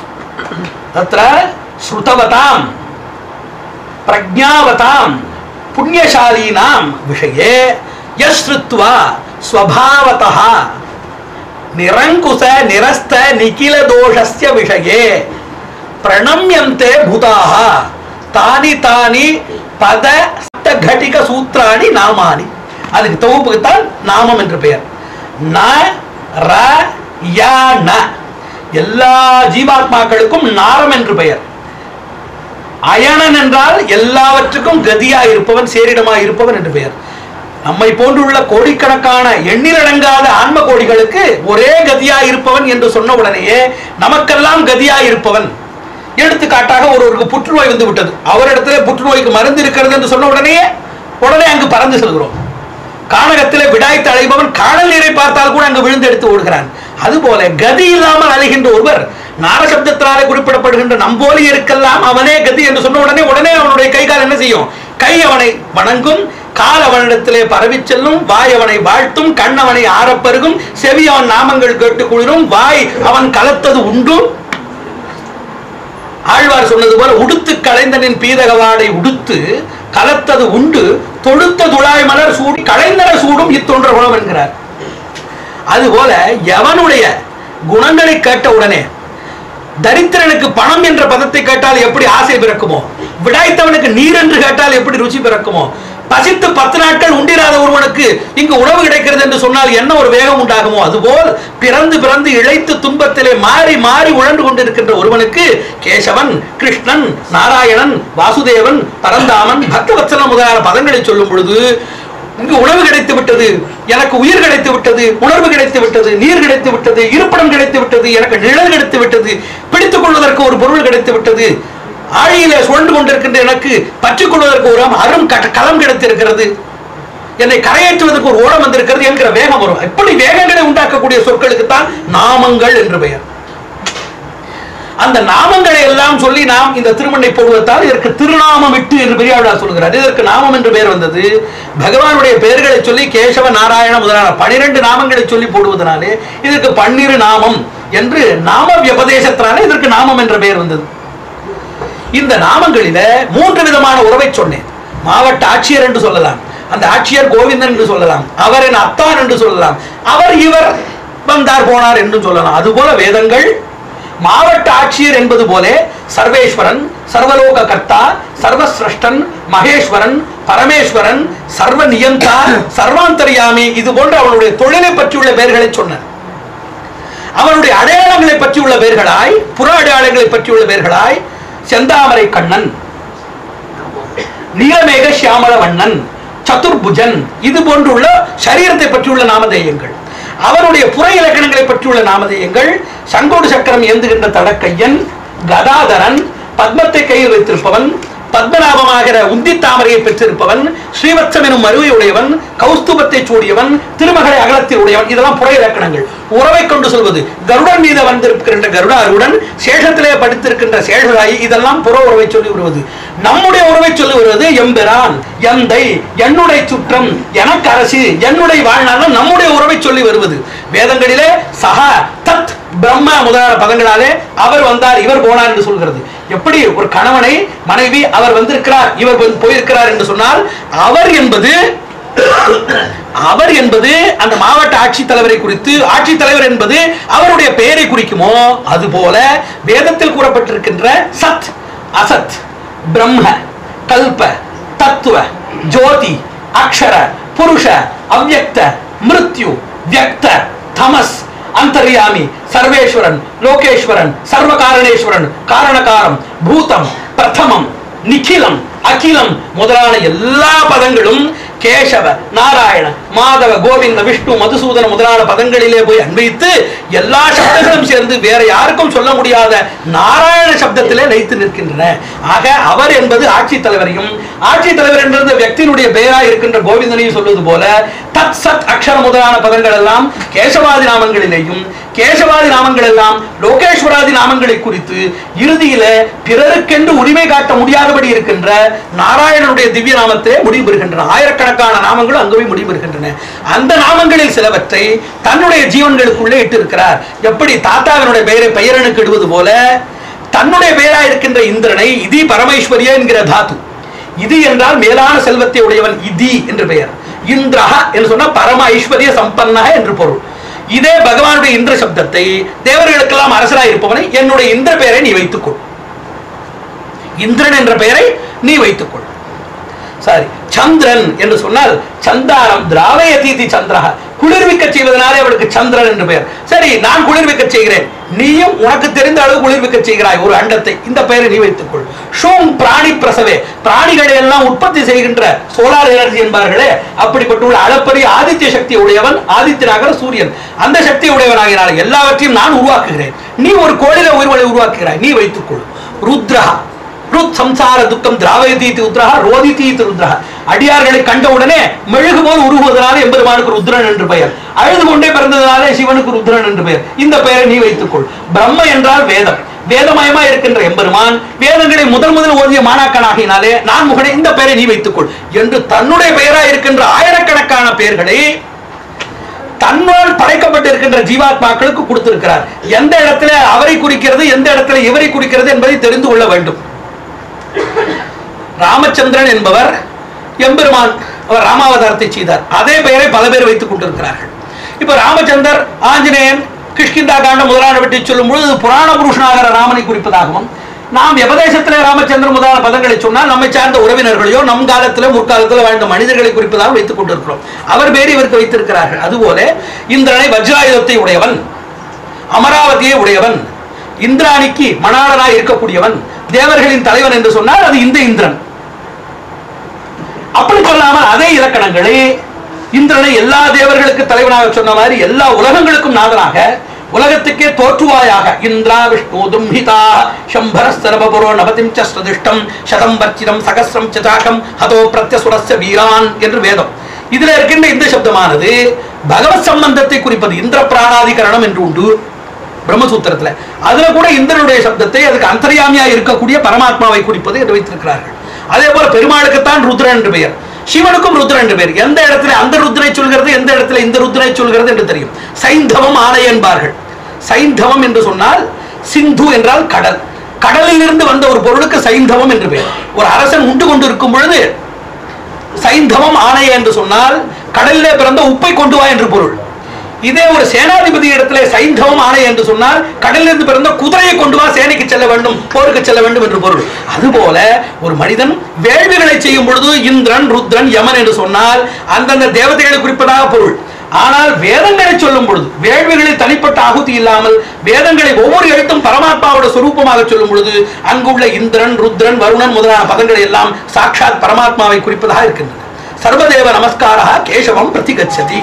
தத்ர ஸ்ருதவதாம் பிரஜாவதாம் புண்ணியசாலீனாம் விஷயே யஸ்ருத்வா ஸ்வபாவதः நிரங்குச நிரஸ்த நிகில தோஷஸ்ய விஷயே பிரணம்யந்தே பூதாக தானி தானி பத கட்டிக சூத்திராணி நாமானி அதுக்கு தொகுப்புக்கு தான் நாமம் என்று பெயர் ந ர ய ந எல்லா ஜீவாத்மாக்களுக்கும் நாரம் என்று பெயர் அயனன் என்றால் எல்லாவற்றுக்கும் கதியா இருப்பவன் சேரிடமாய் இருப்பவன் என்று பெயர் நம்மை போன்றுள்ள கோடிக்கணக்கான எண்ணிலடங்காத ஆன்ம கோடிகளுக்கு ஒரே கதியா இருப்பவன் என்று சொன்ன உடனேயே நமக்கெல்லாம் கதியா இருப்பவன் எடுத்துக்காட்டாக ஒருவருக்கு புற்றுநோய் வந்து விட்டது அவரிடத்திலே புற்றுநோய்க்கு மருந்து இருக்கிறது என்று சொன்ன உடனேயே உடனே அங்கு பறந்து செல்கிறோம் கானகத்திலே விடாய்த்து அழைப்பவன் காணல் நீரை பார்த்தால் கூட அங்கு விழுந்து எடுத்து ஓடுகிறான் அதுபோல கதி இல்லாமல் அலைகின்ற ஒருவர் நாரசப்தத்தினாலே குறிப்பிடப்படுகின்ற நம்போலியருக்கெல்லாம் அவனே கதி என்று சொன்ன உடனே உடனே அவனுடைய கை கால் என்ன செய்யும் கை அவனை வணங்கும் கால் அவனிடத்திலே பரவிச் செல்லும் வாய் அவனை வாழ்த்தும் கண் அவனை ஆரப்பருகும் செவி அவன் நாமங்கள் கேட்டு குளிரும் வாய் அவன் கலத்தது உண்டும் ஆழ்வார் சொன்னது போல உடுத்து களைந்தனின் பீதகவாடை உடுத்து கலத்தது உண்டு தொடுத்த துழாய் மலர் சூடி களைந்தன சூடும் இத்தொன்ற குணம் என்கிறார் அதுபோல எவனுடைய குணங்களை கேட்ட உடனே தரித்திரனுக்கு பணம் என்ற பதத்தை கேட்டால் எப்படி ஆசை பிறக்குமோ விடாய்த்தவனுக்கு நீர் என்று கேட்டால் எப்படி ருச்சி பிறக்குமோ பசித்து பத்து நாட்கள் உண்டிராத ஒருவனுக்கு இங்கு உணவு கிடைக்கிறது என்று சொன்னால் என்ன ஒரு வேகம் உண்டாகுமோ அதுபோல் பிறந்து பிறந்து இழைத்து துன்பத்திலே மாறி மாறி உழன்று கொண்டிருக்கின்ற ஒருவனுக்கு கேசவன் கிருஷ்ணன் நாராயணன் வாசுதேவன் பரந்தாமன் பக்தவத்சலம் முதலான பதங்களை சொல்லும் பொழுது இங்கு உணவு கிடைத்து விட்டது எனக்கு உயிர் கிடைத்து விட்டது உணர்வு கிடைத்து விட்டது நீர் கிடைத்து விட்டது இருப்பிடம் கிடைத்து விட்டது எனக்கு நிழல் கிடைத்து விட்டது பிடித்துக் கொள்வதற்கு ஒரு பொருள் கிடைத்து விட்டது ஆழியிலே சுழன்று கொண்டிருக்கின்ற எனக்கு பற்றிக் கொள்வதற்கு ஒரு அரும் க- களம் கிடைத்திருக்கிறது என்னை கரையேற்றுவதற்கு ஒரு ஓடம் வந்திருக்கிறது என்கிற வேகம் வரும் இப்படி வேகங்களை உண்டாக்கக்கூடிய சொற்களுக்கு தான் நாமங்கள் என்று பெயர் அந்த நாமங்களை எல்லாம் சொல்லி நாம் இந்த திருமண்ணை போடுவதால் இதற்கு திருநாமம் இட்டு என்று பெரியாழ்வார் சொல்கிறார் இதற்கு நாமம் என்று பெயர் வந்தது பகவானுடைய பெயர்களை சொல்லி கேசவ நாராயண முதலான பனிரெண்டு நாமங்களை சொல்லி போடுவதனாலே இதற்கு பன்னிரு நாமம் என்று நாம வியபதேசத்தினாலே இதற்கு நாமம் என்ற பெயர் வந்தது இந்த நாமங்களில மூன்று விதமான உறவை சொன்னேன் மாவட்ட ஆட்சியர் என்று சொல்லலாம் அந்த ஆட்சியர் கோவிந்தன் என்று சொல்லலாம் அவர் என் அத்தான் என்று சொல்லலாம் அவர் இவர் வந்தார் போனார் என்று சொல்லலாம் அதுபோல வேதங்கள் மாவட்ட ஆட்சியர் என்பது போலே சர்வேஸ்வரன் சர்வலோக கர்த்தா சர்வசிரஷ்டன் மகேஸ்வரன் பரமேஸ்வரன் சர்வ நியந்தா சர்வாந்தரியாமி இது போன்ற அவனுடைய தொழிலை பற்றியுள்ள பெயர்களை சொன்னார் அவனுடைய அடையாளங்களை பற்றியுள்ள பெயர்களாய் புற அடையாளங்களை பற்றியுள்ள பெயர்களாய் செந்தாமரை கண்ணன் நீலமேக சியாமள வண்ணன் சதுர்புஜன் இது போன்றுள்ள சரீரத்தை பற்றியுள்ள நாமதேயங்கள் அவருடைய புற இலக்கணங்களை பற்றியுள்ள நாமதேயங்கள் சங்கோடு சக்கரம் ஏந்துகின்ற தடக்கையன் கதாதரன் பத்மத்தை கையில் வைத்திருப்பவன் பத்மநாபமாகிற உந்தி தாமரையை பெற்றிருப்பவன் ஸ்ரீவத்சம் எனும் மருவை உடையவன் கௌஸ்துபத்தை சூடியவன் திருமகளை அகலத்தில் உடையவன் இதெல்லாம் புற இலக்கணங்கள் உறவை கொண்டு சொல்வது கருடன் மீது வந்திருக்கின்ற கருடாருடன் சேஷத்திலே படித்திருக்கின்ற சேஷராயி இதெல்லாம் புற உறவை சொல்லி வருவது நம்முடைய உறவை சொல்லி வருவது எம்பெரான் எந்தை என்னுடைய சுற்றம் எனக்கு அரசு என்னுடைய வாழ்நாள் நம்முடைய உறவை சொல்லி வருவது வேதங்களிலே சஹா தத் பிரம்ம முதலான பதங்களாலே அவர் வந்தார் இவர் போனார் என்று சொல்கிறது எப்படி ஒரு கணவனை மனைவி அவர் வந்திருக்கிறார் இவர் வந்து போயிருக்கிறார் என்று சொன்னால் அவர் என்பது அவர் என்பது அந்த மாவட்ட ஆட்சித்தலைவரை குறித்து ஆட்சித்தலைவர் என்பது அவருடைய பெயரை குறிக்குமோ அதுபோல வேதத்தில் கூறப்பட்டிருக்கின்ற சத் அசத் பிரம்ம கல்ப தத்துவ ஜோதி அக்ஷர புருஷ அவ்யக்த மிருத்யு வியக்த தமஸ் அந்தர்யாமி சர்வேஸ்வரன் லோகேஸ்வரன் சர்வகாரணேஸ்வரன் காரணகாரம் பூதம் பிரதமம் நிখিலம் அகிலம் முதலான எல்லா பதங்களும் கேசவ நாராயண மாதவ கோவிந்த விஷ்ணு மதுசூதன முதலான பதங்களிலே போய் அன்வைத்து எல்லா சப்தங்களும் சேர்ந்து வேற யாருக்கும் சொல்ல முடியாத நாராயண சப்தத்திலே லயித்து நிற்கின்றன ஆக அவர் என்பது ஆட்சித் தலைவரையும் ஆட்சித் தலைவர் என்ற வியக்தியினுடைய பெயராய் இருக்கின்ற கோவிந்தனையும் சொல்வது போல தத் சத் அக்ஷர முதலான பதங்கள் எல்லாம் கேசவாதி நாமங்களிலேயும் கேசவாதி நாமங்கள் எல்லாம் லோகேஸ்வராதி நாமங்களை குறித்து இறுதியில பிறருக்கென்று உரிமை காட்ட முடியாதபடி இருக்கின்ற நாராயணனுடைய திவ்ய நாமத்திலே முடிவு பெறுகின்றன ஆயிரக்கணக்கான நாமங்களும் அங்கே போய் முடிவு பெறுகின்றன அந்த நாமங்களில் சிலவற்றை தன்னுடைய ஜீவன்களுக்குள்ளே இட்டிருக்கிறார் எப்படி தாத்தாவினுடைய பெயரை பெயரனுக்கு இடுவது போல தன்னுடைய பெயராய் இருக்கின்ற இந்திரனை இதி பரமேஸ்வரிய என்கிற தாத்து இது என்றால் மேலான செல்வத்தை உடையவன் இதி என்று பெயர் இந்திரஹ என்று சொன்னா பரம ஐஸ்வர்ய சம்பன்னக என்று பொருள் இதே பகவானுடைய இந்திர சப்தத்தை தேவர்களுக்கெல்லாம் அரசராய் இருப்பவனை என்னுடைய இந்திர பெயரை நீ வைத்துக்கொள் இந்திரன் என்ற பெயரை நீ வைத்துக்கொள் சாரி சந்திரன் என்று சொன்னால் சந்தானம் திராவயதீதி சந்திரா குளிர்விக்க செய்வதனாலே அவளுக்கு சந்திரன் என்று பெயர் சரி நான் குளிர்விக்க செய்கிறேன் நீயும் உனக்கு தெரிந்த அளவு குளிர்விக்க செய்கிறாய் ஒரு அண்டத்தை இந்த பெயரை நீ வைத்துக்கொள் ஷூம் பிராணி பிரசவே பிராணிகளை எல்லாம் உற்பத்தி செய்கின்ற சோலார் எனர்ஜி என்பார்களே அப்படிப்பட்டுள்ள அளப்பரிய ஆதித்ய சக்தி உடையவன் ஆதித்யனாகிற சூரியன் அந்த சக்தி உடையவனாகினால எல்லாவற்றையும் நான் உருவாக்குகிறேன் நீ ஒரு கோழில உயிர்வலை உருவாக்குகிறாய் நீ வைத்துக்கொள் ருத்ரஹா ருத் சம்சார துக்கம் திராவயதீதி ருத்ரஹா ரோதிதீதி ருத்ரஹா அடியார்களை கண்டவுடனே மெழுகு போல் உருகுவதனால எம்பெருமானுக்கு ருத்ரன் என்று பெயர் அழுது கொண்டே பிறந்ததனாலே சிவனுக்கு ருத்ரன் என்று பெயர் இந்த பெயரை நீ வைத்துக்கொள் பிரம்ம என்றால் வேதம் வேதமயமா இருக்கின்ற எம்பெருமான் வேதங்களை முதல் முதல் ஓதிய மாணாக்கனாகினாலே நான் முகனே இந்த பெயரை நீ வைத்துக்கொள் என்று தன்னுடைய பெயரா இருக்கின்ற ஆயிரக்கணக்கான பெயர்களை தன்னால் படைக்கப்பட்டிருக்கின்ற ஜீவாத்மாக்களுக்கு கொடுத்திருக்கிறார் எந்த இடத்துல அவரை குறிக்கிறது எந்த இடத்துல இவரை குறிக்கிறது என்பதை தெரிந்து கொள்ள வேண்டும் ராமச்சந்திரன் என்பவர் எம்பெருமான் அவர் ராமாவதாரத்தை செய்தார் அதே பெயரை பல பேர் வைத்துக் கொண்டிருக்கிறார்கள் இப்ப ராமச்சந்தர் ஆஞ்சநேயன் கிஷ்கிந்தா காண்டம் முதலானவற்றை சொல்லும் பொழுது புராண புருஷனாகிற ராமனை குறிப்பதாகவும் நாம் எபதேசத்திலே ராமச்சந்திரன் முதலான பதங்களை சொன்னால் நம்மை சார்ந்த உறவினர்களையோ நம் காலத்தில முற்காலத்தில் வாழ்ந்த மனிதர்களை குறிப்பதாக வைத்துக் கொண்டிருக்கிறோம் அவர் பேர் இவருக்கு வைத்திருக்கிறார்கள் அதுபோல இந்திரனை வஜ்ராயுதத்தை உடையவன் அமராவதியை உடையவன் இந்திராணிக்கு மணாளனாய் இருக்கக்கூடியவன் தேவர்களின் தலைவன் என்று சொன்னால் அது இந்த இந்திரன் அப்படி சொல்லாமல் அதே இலக்கணங்களை இந்திரனை எல்லா தேவர்களுக்கு தலைவனாக சொன்ன மாதிரி எல்லா உலகங்களுக்கும் நாதனாக உலகத்துக்கே தோற்றுவாயாக இந்திரா விஷ்ணு தும்ஹிதா சம்பர சரபபுரோ நபதிம் ச ஸ்ரதிஷ்டம் சதம் வர்ச்சிதம் சகசிரம் சதாகம் ஹதோ பிரத்யசுரஸ்ய வீரான் என்று வேதம் இதுல இருக்கின்ற இந்த சப்தமானது பகவத் சம்பந்தத்தை குறிப்பது இந்திர பிராணாதிகரணம் என்று உண்டு பிரம்மசூத்திரத்துல அதுல கூட இந்திரனுடைய சப்தத்தை அதுக்கு அந்தர்யாமியா இருக்கக்கூடிய பரமாத்மாவை குறிப்பது என்று வைத்திருக்கிறார்கள் அதே போல பெருமாளுக்குத்தான் ருத்ரன் என்று பெயர் சிவனுக்கும் ருத்ரன் என்று பெயர் எந்த இடத்துல அந்த ருத்ரை சொல்கிறது எந்த இடத்துல இந்த ருத்ரை சொல்கிறது என்று தெரியும் சைந்தவம் ஆணை என்பார்கள் சைந்தவம் என்று சொன்னால் சிந்து என்றால் கடல் கடலில் இருந்து வந்த ஒரு பொருளுக்கு சைந்தவம் என்று பெயர் ஒரு அரசன் உண்டு கொண்டு இருக்கும் பொழுது சைந்தவம் ஆணைய என்று சொன்னால் கடலிலே பிறந்த உப்பை கொண்டு வா என்று பொருள் இதே ஒரு சேனாதிபதி இடத்திலே சைந்தவம் ஆணை என்று சொன்னால் கடலிலிருந்து பிறந்த குதிரையை கொண்டு வா சேனைக்கு செல்ல வேண்டும் போருக்கு செல்ல வேண்டும் என்று பொருள் அதுபோல ஒரு மனிதன் வேள்விகளை செய்யும் பொழுது இந்திரன் ருத்ரன் யமன் என்று சொன்னால் அந்தந்த தேவதைகளை குறிப்பதாக பொருள் ஆனால் வேதங்களை சொல்லும் பொழுது வேள்விகளில் தனிப்பட்ட ஆகுதி இல்லாமல் வேதங்களை ஒவ்வொரு எழுத்தும் பரமாத்மாவோட சொரூபமாக சொல்லும் பொழுது அங்குள்ள இந்திரன் ருத்ரன் வருணன் முதலான பதங்கள் எல்லாம் சாட்சாத் பரமாத்மாவை குறிப்பதாக இருக்கின்றன சர்வதேவ நமஸ்காரா கேசவம் பிரதிகச்சதி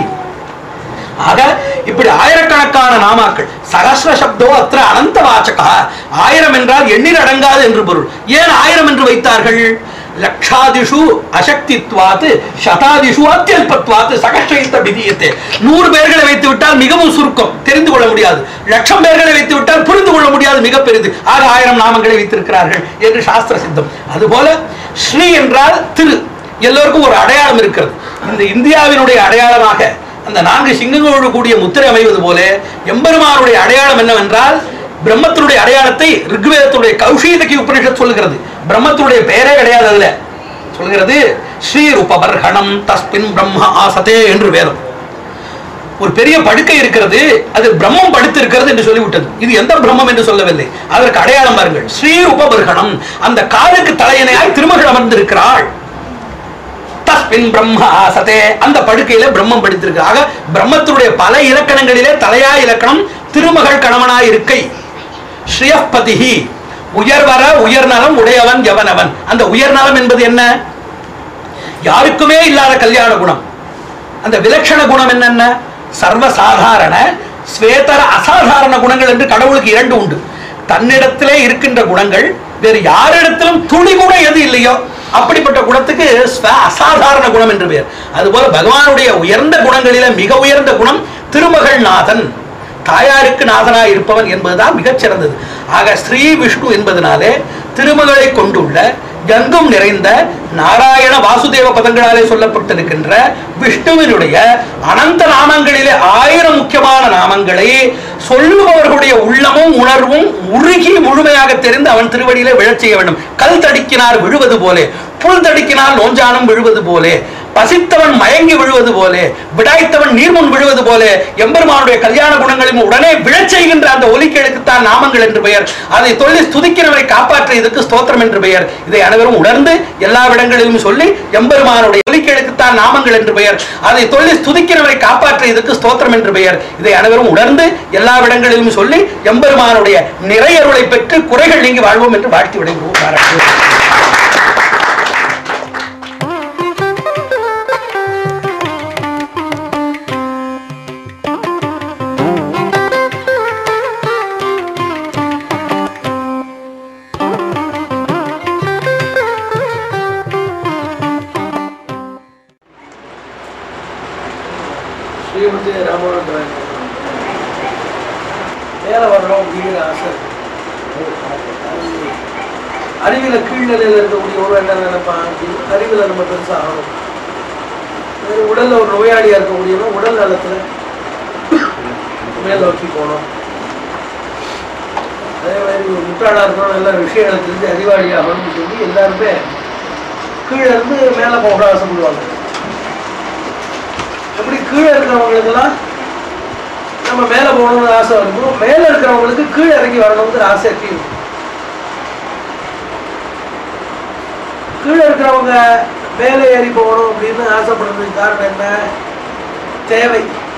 ஆக இப்படி ஆயிரக்கணக்கான நாமாக்கள் சகசிர சப்தோ அத்திர அனந்த வாச்சகா ஆயிரம் என்றால் எண்ணில் அடங்காது என்று பொருள் ஏன் ஆயிரம் என்று வைத்தார்கள் லட்சாதிஷு அசக்தித்வாத்து சதாதிஷு அத்தியல்பத்வாத்து சகஸ்ரயித்த விதியத்தை நூறு பேர்களை வைத்து விட்டால் மிகவும் சுருக்கம் தெரிந்து கொள்ள முடியாது லட்சம் பேர்களை வைத்து விட்டால் புரிந்து கொள்ள முடியாது மிக பெரிது ஆக ஆயிரம் நாமங்களை வைத்திருக்கிறார்கள் என்று சாஸ்திர சித்தம் அதுபோல ஸ்ரீ என்றால் திரு எல்லோருக்கும் ஒரு அடையாளம் இருக்கிறது இந்த இந்தியாவினுடைய அடையாளமாக அந்த நான்கு சிங்கங்களோடு கூடிய முத்திரை அமைவது போல எம்பெருமானுடைய அடையாளம் என்னவென்றால் பிரம்மத்தினுடைய அடையாளத்தை ரிக்வேதத்துடைய கௌஷீதகி உபனிஷத் சொல்லுகிறது பிரம்மத்தினுடைய பெயரே கிடையாது அதுல சொல்கிறது ஸ்ரீ உபபர்ஹணம் தஸ்மின் பிரம்ம ஆசதே என்று வேதம் ஒரு பெரிய படுக்கை இருக்கிறது அது பிரம்மம் படுத்து இருக்கிறது என்று சொல்லிவிட்டது இது எந்த பிரம்மம் என்று சொல்லவில்லை அதற்கு அடையாளம் பாருங்கள் ஸ்ரீ உபபர்ஹணம் அந்த காலுக்கு தலையணையாய் திருமகள் அமர்ந்திருக்கிறாள் தஸ்மின் பிரம்ம ஆசதே அந்த படுக்கையில பிரம்மம் படித்திருக்கு ஆக பிரம்மத்தினுடைய பல இலக்கணங்களிலே தலையா இலக்கணம் திருமகள் கணவனாய் இருக்கை ஸ்ரீயப்பதிஹி உயர்வர உயர்நலம் உடையவன் எவனவன் அந்த உயர்நலம் என்பது என்ன யாருக்குமே இல்லாத கல்யாண குணம் அந்த விலட்சண குணம் என்னென்ன சர்வசாதாரண ஸ்வேதர அசாதாரண குணங்கள் என்று கடவுளுக்கு இரண்டு உண்டு தன்னிடத்திலே இருக்கின்ற குணங்கள் வேறு யாரிடத்திலும் துளி கூட எது இல்லையோ அப்படிப்பட்ட குணத்துக்கு ஸ்வ அசாதாரண குணம் என்று பெயர் அதுபோல பகவானுடைய உயர்ந்த குணங்களில மிக உயர்ந்த குணம் திருமகள் நாதன் தாயாருக்கு நாதனாய் இருப்பவன் என்பதுதான் மிகச் சிறந்தது ஆக ஸ்ரீ விஷ்ணு என்பதனாலே திருமகளை கொண்டுள்ள எங்கும் நிறைந்த நாராயண வாசுதேவ பதங்களாலே சொல்லப்பட்டிருக்கின்ற விஷ்ணுவினுடைய அனந்த நாமங்களிலே ஆயிரம் முக்கியமான நாமங்களை சொல்லுபவர்களுடைய உள்ளமும் உணர்வும் உருகி முழுமையாக தெரிந்து அவன் திருவடியிலே விழச் செய்ய வேண்டும் கல் தடுக்கினார் விழுவது போலே புல் தடுக்கினால் நோஞ்சானம் விழுவது போலே பசித்தவன் மயங்கி விழுவது போலே விடாய்த்தவன் நீர்முன் விழுவது போலே எம்பெருமானுடைய கல்யாண குணங்களையும் உடனே விழச் செய்கின்ற அந்த ஒலிக்கெழுக்குத்தான் நாமங்கள் என்று பெயர் அதை சொல்லி ஸ்துதிக்கிறவரை காப்பாற்ற இதுக்கு ஸ்தோத்திரம் என்று பெயர் இதை அனைவரும் உணர்ந்து எல்லா இடங்களிலும் சொல்லி எம்பெருமானுடைய ஒலிக்கெழுக்குத்தான் நாமங்கள் என்று பெயர் அதை சொல்லி ஸ்துதிக்கிறவரை காப்பாற்ற இதுக்கு ஸ்தோத்திரம் என்று பெயர் இதை அனைவரும் உணர்ந்து எல்லா இடங்களிலும் சொல்லி எம்பெருமானுடைய நிறையருளை பெற்று குறைகள் நீங்கி வாழ்வோம் என்று வாழ்த்தி விடைபெறுவோம் பாராட்டு ஸ்ரீமதி ராமானந்தராயன் மேலே வரணும் அப்படிங்கிற ஆசை அறிவில கீழ்நிலையில் இருக்கக்கூடிய ஒரு என்ன நினைப்பான் அப்படின்னு அறிவில நம்ம பெருசாக ஆகணும் வேறு உடல்ல ஒரு நோயாளியா இருக்கக்கூடியவன் உடல் நலத்துல மேல் நோக்கி போகணும் அதே மாதிரி ஒரு முட்டாளா இருக்கணும் நல்ல விஷயங்களை தெரிஞ்சு அறிவாளி ஆகணும்னு சொல்லி எல்லாருமே கீழே இருந்து மேலே போக ஆசைப்படுவாங்க எப்படி கீழே இருக்கிறவங்களுக்கெல்லாம் நம்ம மேலே போகணும்னு ஆசை இருக்கும் மேலே இருக்கிறவங்களுக்கு கீழே இறங்கி வரணுங்கிற ஆசை இருக்கும் கீழே இருக்கிறவங்க மேலே ஏறி போகணும் அப்படின்னு ஆசைப்படுறதுக்கு காரணம் என்ன தேவை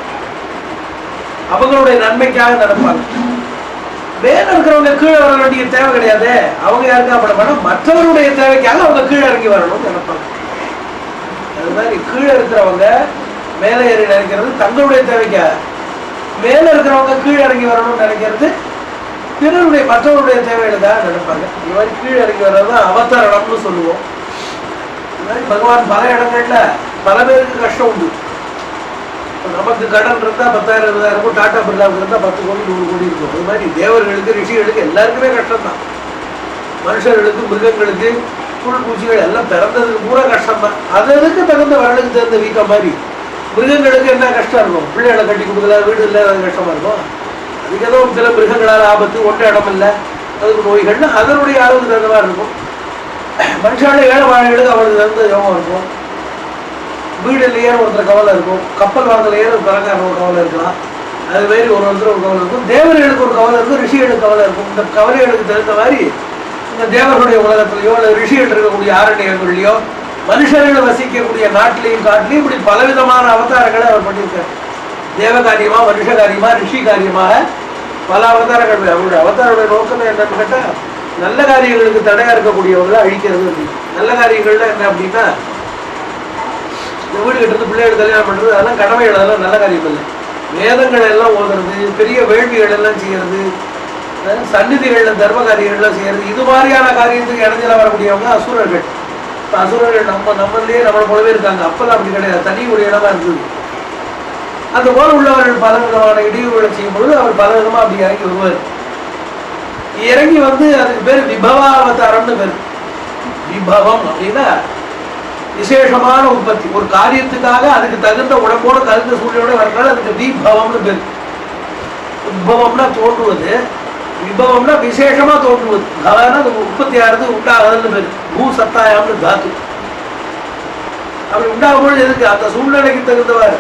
அவங்களுடைய நன்மைக்காக நடப்பாங்க மேல இருக்கிறவங்க கீழே வர வேண்டிய தேவை கிடையாது அவங்க யாருக்கா பட வேணும் மற்றவருடைய தேவைக்காக அவங்க கீழே இறங்கி வரணும்னு நினைப்பாங்க அது மாதிரி கீழே இருக்கிறவங்க மேலே ஏறி நினைக்கிறது தங்களுடைய தேவைக்காக மேலே இருக்கிறவங்க கீழே இறங்கி வரணும்னு நினைக்கிறது பிறருடைய மற்றவருடைய தேவைகளுக்காக நினைப்பாங்க இந்த மாதிரி கீழே இறங்கி வர்றது தான் அவதாரணம்னு சொல்லுவோம் இந்த மாதிரி பகவான் பல இடங்கள்ல பல பேருக்கு கஷ்டம் உண்டு இப்ப நமக்கு கடன் இருந்தா பத்தாயிரம் இருபதாயிரம் இருக்கும் டாடா பிர்லாவுக்கு இருந்தா பத்து கோடி நூறு கோடி இருக்கும் அது மாதிரி தேவர்களுக்கு ரிஷிகளுக்கு எல்லாருக்குமே கஷ்டம் தான் மனுஷர்களுக்கு மிருகங்களுக்கு புல் பூச்சிகள் எல்லாம் பிறந்ததுக்கு பூரா கஷ்டம் தான் அது அதுக்கு தகுந்த வரலுக்கு தகுந்த வீக்கம் மாதிரி மிருகங்களுக்கு என்ன கஷ்டம் இருக்கும் பிள்ளைகளை கட்டி கொடுக்கல வீடு இல்லை அது கஷ்டமா இருக்கும் அதுக்கு ஏதோ சில மிருகங்களால் ஆபத்து ஒட்ட இடம் இல்லை அதுக்கு நோய்கள்னு அதனுடைய அளவுக்கு தகுந்த மாதிரி இருக்கும் மனுஷால ஏழை வாழைகளுக்கு அவளுக்கு தகுந்த யோகம் இருக்கும் வீடு இல்லையே ஒருத்தர் கவலை இருக்கும் கப்பல் வாங்கலையே ஒரு பணக்காரன் ஒரு கவலை இருக்கலாம் அது மாதிரி ஒரு ஒருத்தர் ஒரு கவலை இருக்கும் தேவர்களுக்கு ஒரு கவலை இருக்கும் ரிஷிகளுக்கு கவலை இருக்கும் இந்த கவலைகளுக்கு தகுந்த மாதிரி இந்த தேவர்களுடைய உலகத்திலேயோ அல்லது ரிஷிகள் இருக்கக்கூடிய ஆரண்யங்கள்லையோ மனுஷர்கள் வசிக்கக்கூடிய நாட்டிலையும் காட்டிலையும் இப்படி பலவிதமான அவதாரங்களை அவர் பண்ணியிருக்கார் தேவகாரியமா மனுஷ காரியமா ரிஷி காரியமாக பல அவதாரங்கள் அவருடைய அவதாரோட நோக்கம் என்னன்னு கேட்டா நல்ல காரியங்களுக்கு தடையா இருக்கக்கூடியவங்களை அழிக்கிறது அப்படின்னு. நல்ல காரியங்கள்ல என்ன அப்படின்னா இந்த வீடு கட்டுறது பிள்ளைகள் கல்யாணம் பண்றது அதெல்லாம் கடமைகள் அதெல்லாம் நல்ல காரியம் இல்லை வேதங்களை எல்லாம் ஓதுறது பெரிய வேள்விகள் எல்லாம் செய்யறது அஹ் சந்நிதிகள்ல தர்ம காரியங்கள்லாம் செய்யறது இது மாதிரியான காரியத்துக்கு இடைஞ்சல வரக்கூடியவங்க அசுரர்கள் இப்ப அசுரர்கள் நம்ம நம்மளே நம்மளை போலவே இருக்காங்க அப்பெல்லாம் அப்படி கிடையாது தனி ஒரு இடமா இருந்தது அந்த போல உள்ளவர்கள் பல விதமான இடையூறுகளை செய்யும் பொழுது அவர் பல விதமா அப்படி இறங்கி வருவார் இறங்கி வந்து அதுக்கு பேர் விபவாவதாரம்னு பேர் விபவம் அப்படின்னா விசேஷமான உற்பத்தி ஒரு காரியத்துக்காக அதுக்கு தகுந்த உடம்போட தகுந்த சூழ்நிலையோட வரனால அதுக்கு விபவம்னு பேர் உத்பவம்னா தோன்றுவது விபவம்னா விசேஷமா தோன்றுவது பவனா அது உற்பத்தி ஆகிறது உண்டாகுதுன்னு பேர் பூ சத்தாயம்னு தாத்து அப்படி உண்டாகும் பொழுது எதுக்கு அந்த சூழ்நிலைக்கு தகுந்தவாறு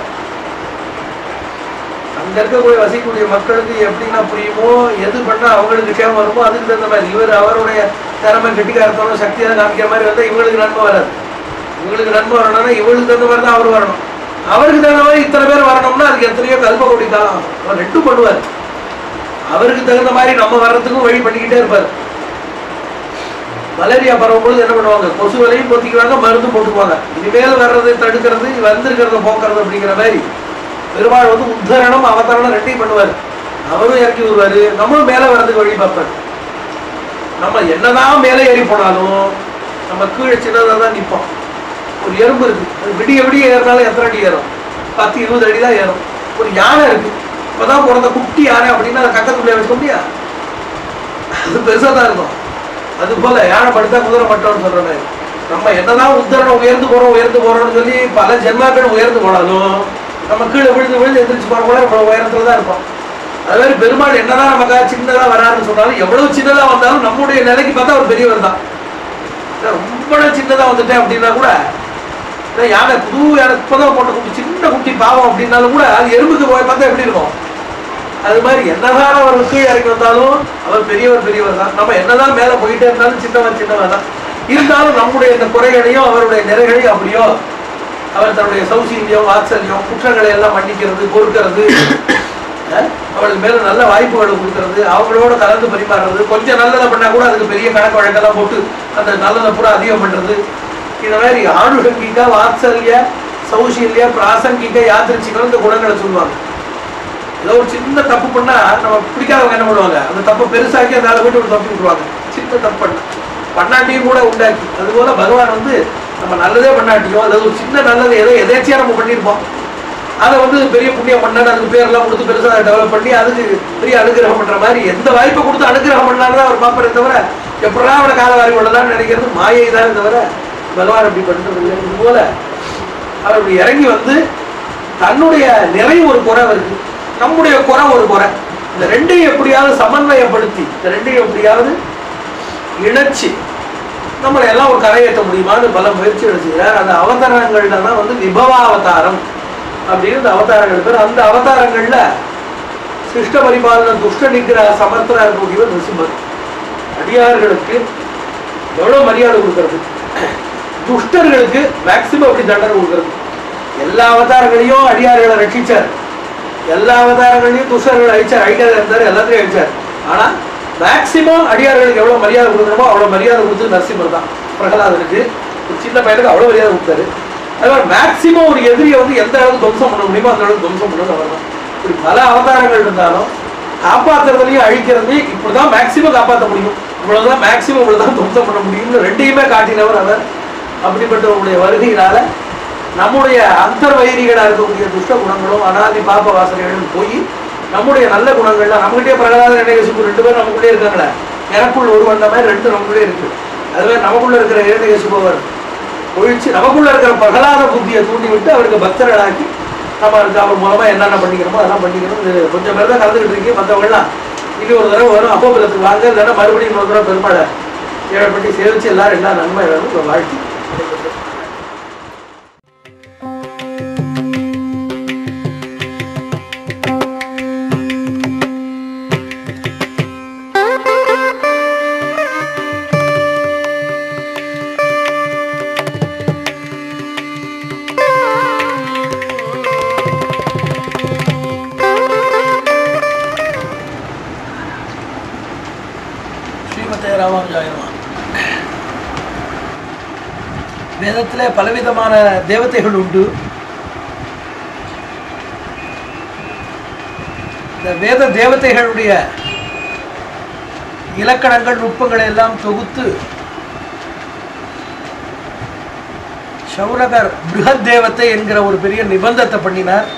அங்க இருக்கக்கூடிய வசிக்கக்கூடிய மக்களுக்கு எப்படின்னா புரியுமோ எது பண்ணா அவங்களுக்கு க்ஷேமம் வருமோ அதுக்கு தகுந்த மாதிரி இவர் அவருடைய திறமை கெட்டிக்காரத்தோட சக்தியாக காமிக்கிற மாதிரி வந்தா இவங்களுக்கு நன்மை வராது இவங்களுக்கு நன்மை வரணும்னா இவங்களுக்கு தகுந்த மாதிரி தான் அவர் வரணும் அவருக்கு தகுந்த மாதிரி இத்தனை பேர் வரணும்னா அதுக்கு எத்தனையோ கல்ப கோடி காலம் ஆகும். அவர் ரெண்டும் பண்ணுவார் அவருக்கு தகுந்த மாதிரி நம்ம வர்றதுக்கும் வழி பண்ணிக்கிட்டே இருப்பார் மலேரியா பரவும்பொழுது என்ன பண்ணுவாங்க கொசு வலையும் பொத்திக்குவாங்க மருந்து போட்டுக்குவாங்க இனிமேல் வர்றதை தடுக்கிறது வந்திருக்கிறத போக்குறது அப்படிங்கிற மாதிரி பெருமாள் வந்து உத்தரணம் அவதரணம் ரெண்டையும் பண்ணுவார் அவரும் இறக்கி வருவாரு நம்மளும் மேலே வர்றதுக்கு வழி பார்ப்பார் நம்ம என்னதான் மேலே ஏறி போனாலும் நம்ம கீழே சின்னதாக தான் நிற்போம் ஒரு எறும்பு இருக்கு அது விடிய விடிய ஏறினாலும் எத்தனை அடி ஏறும் பத்து இருபது அடி தான் ஏறும் ஒரு யானை இருக்கு இப்பதான் பிறந்த குட்டி யானை அப்படின்னா அதை கக்கத்துக்குள்ளே வச்சுக்க முடியா அது பெருசாக தான் இருக்கும் அது போல யானை படுத்தா குதிரை மட்டம்னு சொல்ற மாதிரி நம்ம என்னதான் உத்தரணம் உயர்ந்து போறோம் உயர்ந்து போறோம்னு சொல்லி பல ஜென்மாக்கள் உயர்ந்து போனாலும் நம்ம கீழே விழுந்து விழுந்து எந்திரிச்சு போற கூட நம்ம உயரத்துல தான் இருப்போம் அது மாதிரி பெருமாள் என்னதான் நமக்காக சின்னதா வராருன்னு சொன்னாலும் எவ்வளவு சின்னதா வந்தாலும் நம்முடைய நிலைக்கு பார்த்தா அவர் பெரியவர் தான் ரொம்ப சின்னதா வந்துட்டேன் அப்படின்னா கூட இல்ல யானை புது யானை இப்பதான் போட்ட குட்டி சின்ன குட்டி பாவம் அப்படின்னாலும் கூட அது எறும்புக்கு போய் பார்த்தா எப்படி இருக்கும் அது மாதிரி என்னதான் அவர் கீழே இறங்கி வந்தாலும் அவர் பெரியவர் பெரியவர் தான் நம்ம என்னதான் மேல போயிட்டே இருந்தாலும் சின்னவன் சின்னவன் தான் இருந்தாலும் நம்முடைய இந்த குறைகளையும் அவருடைய நிறைகளையும் அப்படியோ அவர் தன்னுடைய சௌசீல்யம் வாத்சல்யம் குற்றங்களை எல்லாம் மன்னிக்கிறது பொறுக்கிறது அஹ், அவளுக்கு மேல நல்ல வாய்ப்புகளை கொடுக்கறது அவங்களோட கலந்து பரிமாறுறது கொஞ்சம் நல்லதை பண்ணா கூட அதுக்கு பெரிய கணக்கு வழக்கெல்லாம் போட்டு அந்த நல்லதை பூரா அதிகம் பண்றது இந்த மாதிரி ஆணுஷங்கிக வாத்சல்ய சௌசீல்ய பிராசங்கிக யாத்திரிச்சிகள் இந்த குணங்களை சொல்லுவாங்க ஏதோ ஒரு சின்ன தப்பு பண்ணா நம்ம பிடிக்காதவங்க என்ன பண்ணுவாங்க அந்த தப்பை பெருசாக்கி அந்த ஆளை விட்டு ஒரு தப்பு விட்டுருவாங்க சின்ன தப்பு பண்ண பண்ணாட்டியும் கூட உண்டாக்கி அதுபோல பகவான் வந்து நம்ம நல்லதே பண்ணாட்டியும் அதாவது ஒரு சின்ன நல்லது ஏதோ எதேச்சியா நம்ம பண்ணியிருப்போம் அதை வந்து பெரிய புண்ணியம் பண்ணான்னு அதுக்கு பேரெல்லாம் கொடுத்து பெருசாக டெவலப் பண்ணி அதுக்கு பெரிய அனுகிரகம் பண்ற மாதிரி எந்த வாய்ப்பை கொடுத்து அனுகிரகம் பண்ணாலும் அவர் பார்ப்பறே தவிர எப்படா அவனை கால வாரி விடலாம்னு நினைக்கிறது மாயை தான் தவிர பகவான் அப்படி பண்றது இல்லை இது போல அவர் இப்படி இறங்கி வந்து தன்னுடைய நிறை ஒரு குறை இருக்கு நம்முடைய குறை ஒரு குறை இந்த ரெண்டையும் எப்படியாவது சமன்வயப்படுத்தி இந்த ரெண்டையும் எப்படியாவது இணைச்சு நம்மளை எல்லாம் ஒரு கரையேற்ற முடியுமான்னு பல முயற்சிகள் செய்கிறார் அந்த அவதாரங்கள்ல தான் வந்து விபவாவதாரம் அப்படின்னு இந்த அவதாரங்கள் பேர் அந்த அவதாரங்கள்ல சிஷ்ட பரிபாலன துஷ்ட நிகிரக சமர்த்தரா இருக்கக்கூடியவர் நிருசிம்மர் அடியார்களுக்கு எவ்வளவு மரியாதை கொடுக்கறது துஷ்டர்களுக்கு மேக்சிமம் அப்படி தண்டனை கொடுக்கறது எல்லா அவதாரங்களையும் அடியார்களை ரட்சிச்சார் எல்லா அவதாரங்களையும் துஷ்டர்களை அழிச்சார் அழிக்காத இருந்தார் எல்லாத்தையும் அழிச்சார் ஆனா மேக்சிமம் அடியார்களுக்கு எவ்வளவு மரியாதை கொடுக்கணுமோ அவ்வளவு மரியாதை கொடுத்து நரசிம்மர் தான் பிரகலாதனுக்கு ஒரு சின்ன பையனுக்கு அவ்வளவு மரியாதை கொடுத்தாரு அது மாதிரி மேக்சிமம் ஒரு எதிரியை வந்து எந்த அளவுக்கு துவம்சம் பண்ண முடியுமோ அந்த அளவுக்கு துவம்சம் பண்ணது அவர் தான் இப்படி பல அவதாரங்கள் இருந்தாலும் காப்பாத்துறதுலயும் அழிக்கிறதுலையும் இப்படிதான் மேக்சிமம் காப்பாற்ற முடியும் இவ்வளவுதான் மேக்சிமம் இவ்வளவுதான் துவம்சம் பண்ண முடியும்னு ரெண்டையுமே காட்டினவர் அவர் அப்படிப்பட்டவருடைய வருகையினால நம்முடைய அந்தர் வைரிகளா இருக்கக்கூடிய துஷ்ட குணங்களும் அனாதி பாப்ப வாசனைகளும் போய் நம்முடைய நல்ல குணங்கள்லாம் நம்மகிட்டே பிரகலாத இரண்டகசிப்பு ரெண்டு பேரும் நமக்குள்ளே இருக்காங்களே எனக்குள் ஒரு வந்த மாதிரி ரெண்டு நமக்குள்ளே இருக்கு அதுவே நமக்குள்ள இருக்கிற இரண்டகசிப்பவர் ஒழிச்சு நமக்குள்ள இருக்கிற பிரகலாத புத்தியை தூண்டி விட்டு அவருக்கு பக்தர்களாக்கி நம்ம அதுக்கு அவர் மூலமா என்னென்ன பண்ணிக்கிறோமோ அதெல்லாம் பண்ணிக்கணும் இது கொஞ்சம் பேர் தான் கலந்துக்கிட்டு இருக்கீங்க மற்றவங்கலாம் இனி ஒரு தடவை வரும் அப்போபுரத்துக்கு வாங்க இல்லைன்னா மறுபடியும் இன்னொரு தடவை பெருமாளை ஏழை பண்ணி சேவிச்சு எல்லாரும் எல்லா நன்மை வேணும் வாழ்த்தி ஸ்ரீமதே ராமானுஜாயனமா வேதத்திலே பலவிதமான தேவதைகள் உண்டு இந்த வேத தேவதைகளுடைய இலக்கணங்கள் நுட்பங்களை எல்லாம் தொகுத்து சௌரகர் பிருகத் தேவத்தை என்கிற ஒரு பெரிய நிபந்தத்தை பண்ணினார்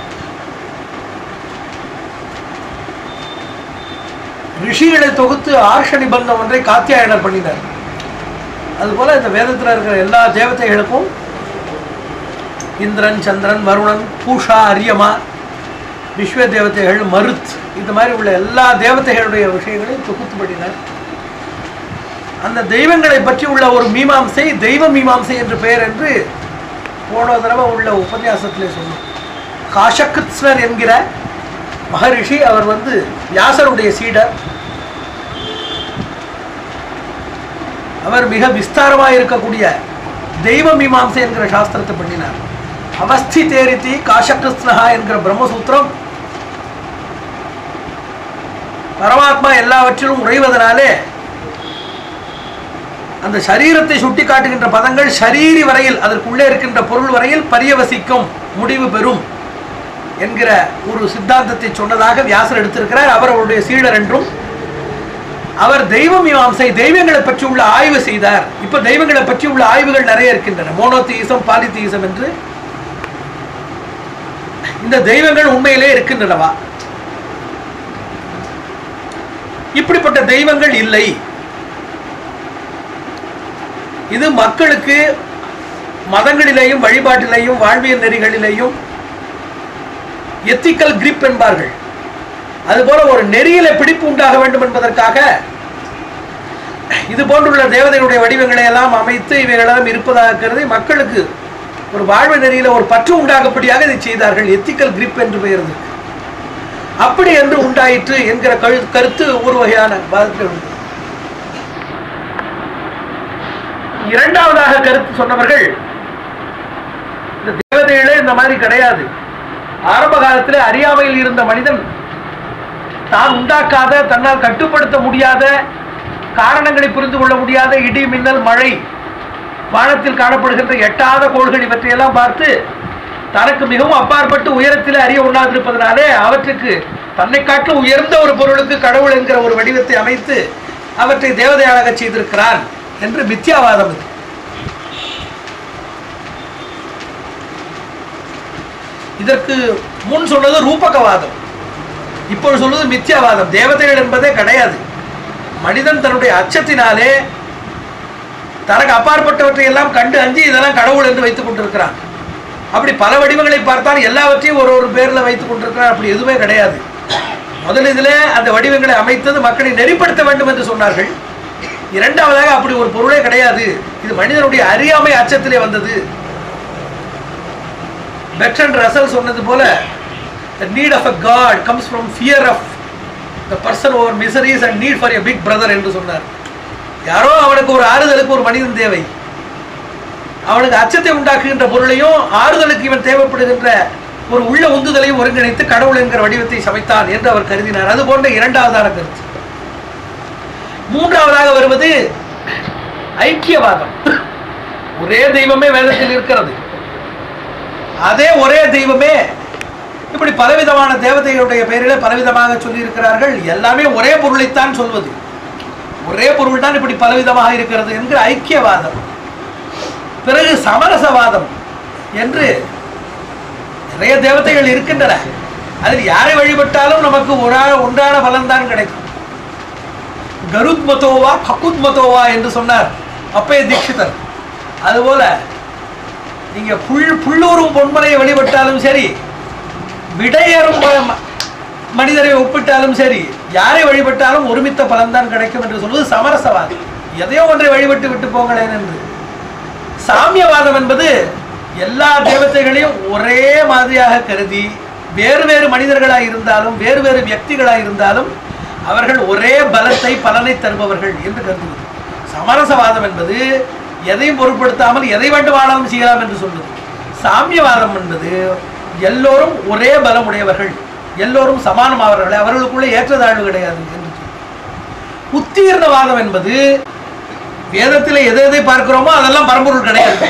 ரிஷிகளை தொகுத்து ஆர்ஷ நிபந்தம் ஒன்றை காத்தியாயனர் பண்ணினார் அதுபோல இந்த வேதத்தில் இருக்கிற எல்லா தேவதைகளுக்கும் இந்திரன் சந்திரன் வருணன் பூஷா அரியமா விஸ்வ தேவதைகள் மருத் இந்த மாதிரி உள்ள எல்லா தேவதைகளுடைய விஷயங்களையும் தொகுத்து பண்ணினார் அந்த தெய்வங்களை பற்றி உள்ள ஒரு மீமாம்சை தெய்வ மீமாம்சை என்று பெயர் என்று போன தடவை உள்ள உபன்யாசத்திலே சொன்னோம் காஷகுத்ஸ்வர் என்கிற மகரிஷி அவர் வந்து வியாசருடைய சீடர் அவர் மிக விஸ்தாரமாக இருக்கக்கூடிய தெய்வ மீமாம்சை என்கிற சாஸ்திரத்தை பண்ணினார் அவஸ்தி தேரித்தி காஷகிருஷ்ணஹா என்கிற பிரம்மசூத்திரம் பரமாத்மா எல்லாவற்றிலும் உறைவதனாலே அந்த சரீரத்தை சுட்டி காட்டுகின்ற பதங்கள் ஷரீரி வரையில் அதற்குள்ளே இருக்கின்ற பொருள் வரையில் பரியவசிக்கும் முடிவு பெறும் என்கிற ஒரு சித்தாந்தத்தை சொன்னதாக வியாசர் எடுத்திருக்கிறார் அவர் அவருடைய சீடர் என்றும் அவர் தெய்வ மீமாம்சை தெய்வங்களை பற்றி உள்ள ஆய்வு செய்தார் இப்ப தெய்வங்களை பற்றி உள்ள ஆய்வுகள் நிறைய இருக்கின்றன மோனோதீசம் பாலிதீசம் என்று இந்த தெய்வங்கள் உண்மையிலே இருக்கின்றனவா இப்படிப்பட்ட தெய்வங்கள் இல்லை இது மக்களுக்கு மதங்களிலேயும் வழிபாட்டிலேயும் வாழ்வியல் நெறிகளிலேயும் எத்திக்கல் கிரிப் என்பார்கள் அதுபோல ஒரு நெறியில பிடிப்பு உண்டாக வேண்டும் என்பதற்காக இது போன்றுள்ள தேவதைகளுடைய வடிவங்களை எல்லாம் அமைத்து இவைகளெல்லாம் இருப்பதாக கருதி மக்களுக்கு ஒரு வாழ்வு நெறியில ஒரு பற்று உண்டாகப்படியாக இதை செய்தார்கள் எத்திக்கல் கிரிப் என்று பெயர் இதற்கு. அப்படி என்று உண்டாயிற்று என்கிற கழு கருத்து ஒரு வகையான வாதத்தில் உண்டு இரண்டாவதாக கருத்து சொன்னவர்கள் இந்த தேவதைகளே இந்த மாதிரி கிடையாது ஆரம்ப காலத்தில் அறியாமையில் இருந்த மனிதன் தான் உண்டாக்காத தன்னால் கட்டுப்படுத்த முடியாத காரணங்களை புரிந்து கொள்ள முடியாத இடி மின்னல் மழை வானத்தில் காணப்படுகின்ற எட்டாத கோள்கள் இவற்றையெல்லாம் பார்த்து தனக்கு மிகவும் அப்பாற்பட்டு உயரத்தில் அறிய உண்ணாதிருப்பதனாலே அவற்றுக்கு தன்னை காட்டிலும் உயர்ந்த ஒரு பொருளுக்கு கடவுள் என்கிற ஒரு வடிவத்தை அமைத்து அவற்றை தேவதையாக செய்திருக்கிறான் என்று மித்யாவாதம் இது இதற்கு முன் சொன்னது ரூபகவாதம் இப்பொழுது சொல்வது மித்யாவாதம் தேவதைகள் என்பதே கிடையாது மனிதன் தன்னுடைய அச்சத்தினாலே தனக்கு அப்பாற்பட்டவற்றை எல்லாம் கண்டு அஞ்சி இதெல்லாம் கடவுள் என்று வைத்துக் கொண்டிருக்கிறான் அப்படி பல வடிவங்களை பார்த்தால் எல்லாவற்றையும் ஒரு ஒரு பேர்ல வைத்துக் கொண்டிருக்கிறான் அப்படி எதுவுமே கிடையாது முதல் இதிலே அந்த வடிவங்களை அமைத்தது மக்களை நெறிப்படுத்த வேண்டும் என்று சொன்னார்கள் இரண்டாவதாக அப்படி ஒரு பொருளே கிடையாது இது மனிதனுடைய அறியாமை அச்சத்திலே வந்தது பெட்ரன் ரசல் சொன்னது போல the need of a god comes from fear of the person over miseries and need for a big brother என்று சொன்னார் யாரோ அவனுக்கு ஒரு ஆறுதலுக்கு ஒரு மனிதன் தேவை அவனுக்கு அச்சத்தை உண்டாக்குகின்ற பொருளையும் ஆறுதலுக்கு இவன் தேவைப்படுகின்ற ஒரு உள்ள உந்துதலையும் ஒருங்கிணைத்து கடவுள் என்கிற வடிவத்தை சமைத்தான் என்று அவர் கருதினார் அது போன்ற இரண்டாவதான கருத்து மூன்றாவதாக வருவது ஐக்கியவாதம் ஒரே தெய்வமே வேதத்தில் இருக்கிறது அதே ஒரே தெய்வமே இப்படி பலவிதமான தேவதைகளுடைய பெயரிலே பலவிதமாக சொல்லியிருக்கிறார்கள் எல்லாமே ஒரே பொருளைத்தான் சொல்வது ஒரே பொருள் தான் இப்படி பலவிதமாக இருக்கிறது என்கிற ஐக்கியவாதம் பிறகு சமரசவாதம் என்று நிறைய தேவதைகள் இருக்கின்றன அதில் யாரை வழிபட்டாலும் நமக்கு ஒரா ஒன்றான பலன்தான் கிடைக்கும் கருத் மதோவா ககுத் மதோவா என்று சொன்னார் அப்பய தீட்சிதர் அதுபோல நீங்க புல் புல்லூரும் பொன்மலையை வழிபட்டாலும் சரி விடையரும் ம- மனிதரை ஒப்பிட்டாலும் சரி யாரை வழிபட்டாலும் ஒருமித்த பலன்தான் கிடைக்கும் என்று சொல்வது சமரசவாதம் எதையோ ஒன்றை வழிபட்டு விட்டு போங்களேன் என்று சாமியவாதம் என்பது எல்லா தேவதைகளையும் ஒரே மாதிரியாக கருதி வேறு வேறு மனிதர்களாக இருந்தாலும் வேறு வேறு வியக்திகளாக இருந்தாலும் அவர்கள் ஒரே பலத்தை பலனை தருபவர்கள் என்று கருதுவது சமரசவாதம் என்பது எதையும் பொருட்படுத்தாமல் எதை வேண்டுமானாலும் செய்யலாம் என்று சொல்வது சாமியவாதம் என்பது எல்லோரும் ஒரே பலம் உடையவர்கள் எல்லோரும் சமானமானவர்கள் அவர்களுக்குள்ளே ஏற்றத்தாழ்வு கிடையாது என்று சொல்வது. உத்தீர்ணவாதம் என்பது வேதத்தில் எதை எதை பார்க்கிறோமோ அதெல்லாம் பரம்பொருள் கிடையாது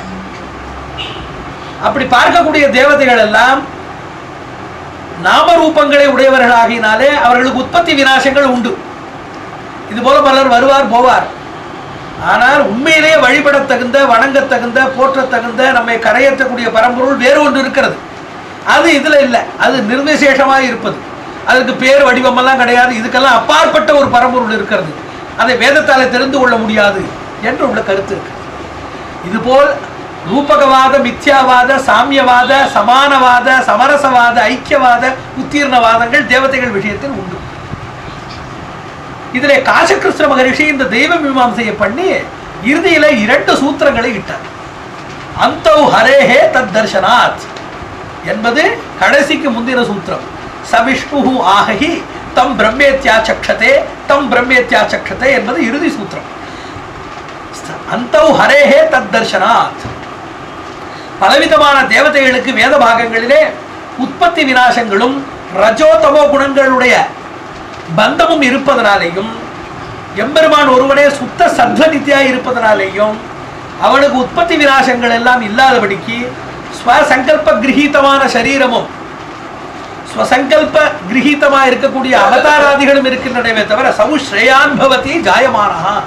அப்படி பார்க்கக்கூடிய தேவதைகள் எல்லாம் நாமரூபங்களை உடையவர்களாகினாலே அவர்களுக்கு உற்பத்தி விநாசங்கள் உண்டு இது போல பலர் வருவார் போவார் ஆனால் உண்மையிலேயே வழிபடத் தகுந்த வணங்கத் தகுந்த போற்றத் தகுந்த நம்மை கரையேற்றக்கூடிய பரம்பொருள் வேறு ஒன்று இருக்கிறது அது இதுல இல்லை அது நிர்விசேஷமாக இருப்பது அதுக்கு பேர் வடிவமெல்லாம் கிடையாது இதுக்கெல்லாம் அப்பாற்பட்ட ஒரு பரம்பொருள் இருக்கிறது அதை வேதத்தாலே தெரிந்து கொள்ள முடியாது என்று உள்ள கருத்து இருக்கு இதுபோல் ரூபகவாத மித்யாவாத சாமியவாத சமானவாத சமரசவாத ஐக்கியவாத உத்தீர்ணவாதங்கள் தேவதைகள் விஷயத்தில் உண்டு இதிலே காசகிருஷ்ண மகரிஷி இந்த தெய்வ மீமாம்சையை பண்ணி இறுதியில இரண்டு சூத்திரங்களை இட்டார் அந்தௌ ஹரேஹே தத் தர்ஷனாத் என்பது கடைசிக்கு முந்தின சூத்திரம் சவிஷ்ணு ஆகி தம் பிரம்மேத்யா சக்ஷதே தம் பிரம்மேத்யா சக்ஷதே என்பது இறுதி சூத்திரம் அந்தௌ ஹரேஹே தத் தர்ஷனாத் பலவிதமான தேவதைகளுக்கு வேத பாகங்களிலே உற்பத்தி விநாசங்களும் ரஜோதமோ குணங்களுடைய பந்தமும் இருப்பதனாலேயும் எம்பெருமான் ஒருவனே சுத்த சத்வநித்தியாய் இருப்பதனாலேயும் அவனுக்கு உற்பத்தி விநாசங்கள் எல்லாம் இல்லாதபடிக்கு ஸ்வசங்கல்ப கிரகீதமான சரீரமும் ஸ்வசங்கல்ப கிரகீதமா இருக்கக்கூடிய அவதாராதிகளும் இருக்கின்றனவே தவிர சவு ஸ்ரேயான் பவதி ஜாயமானஹா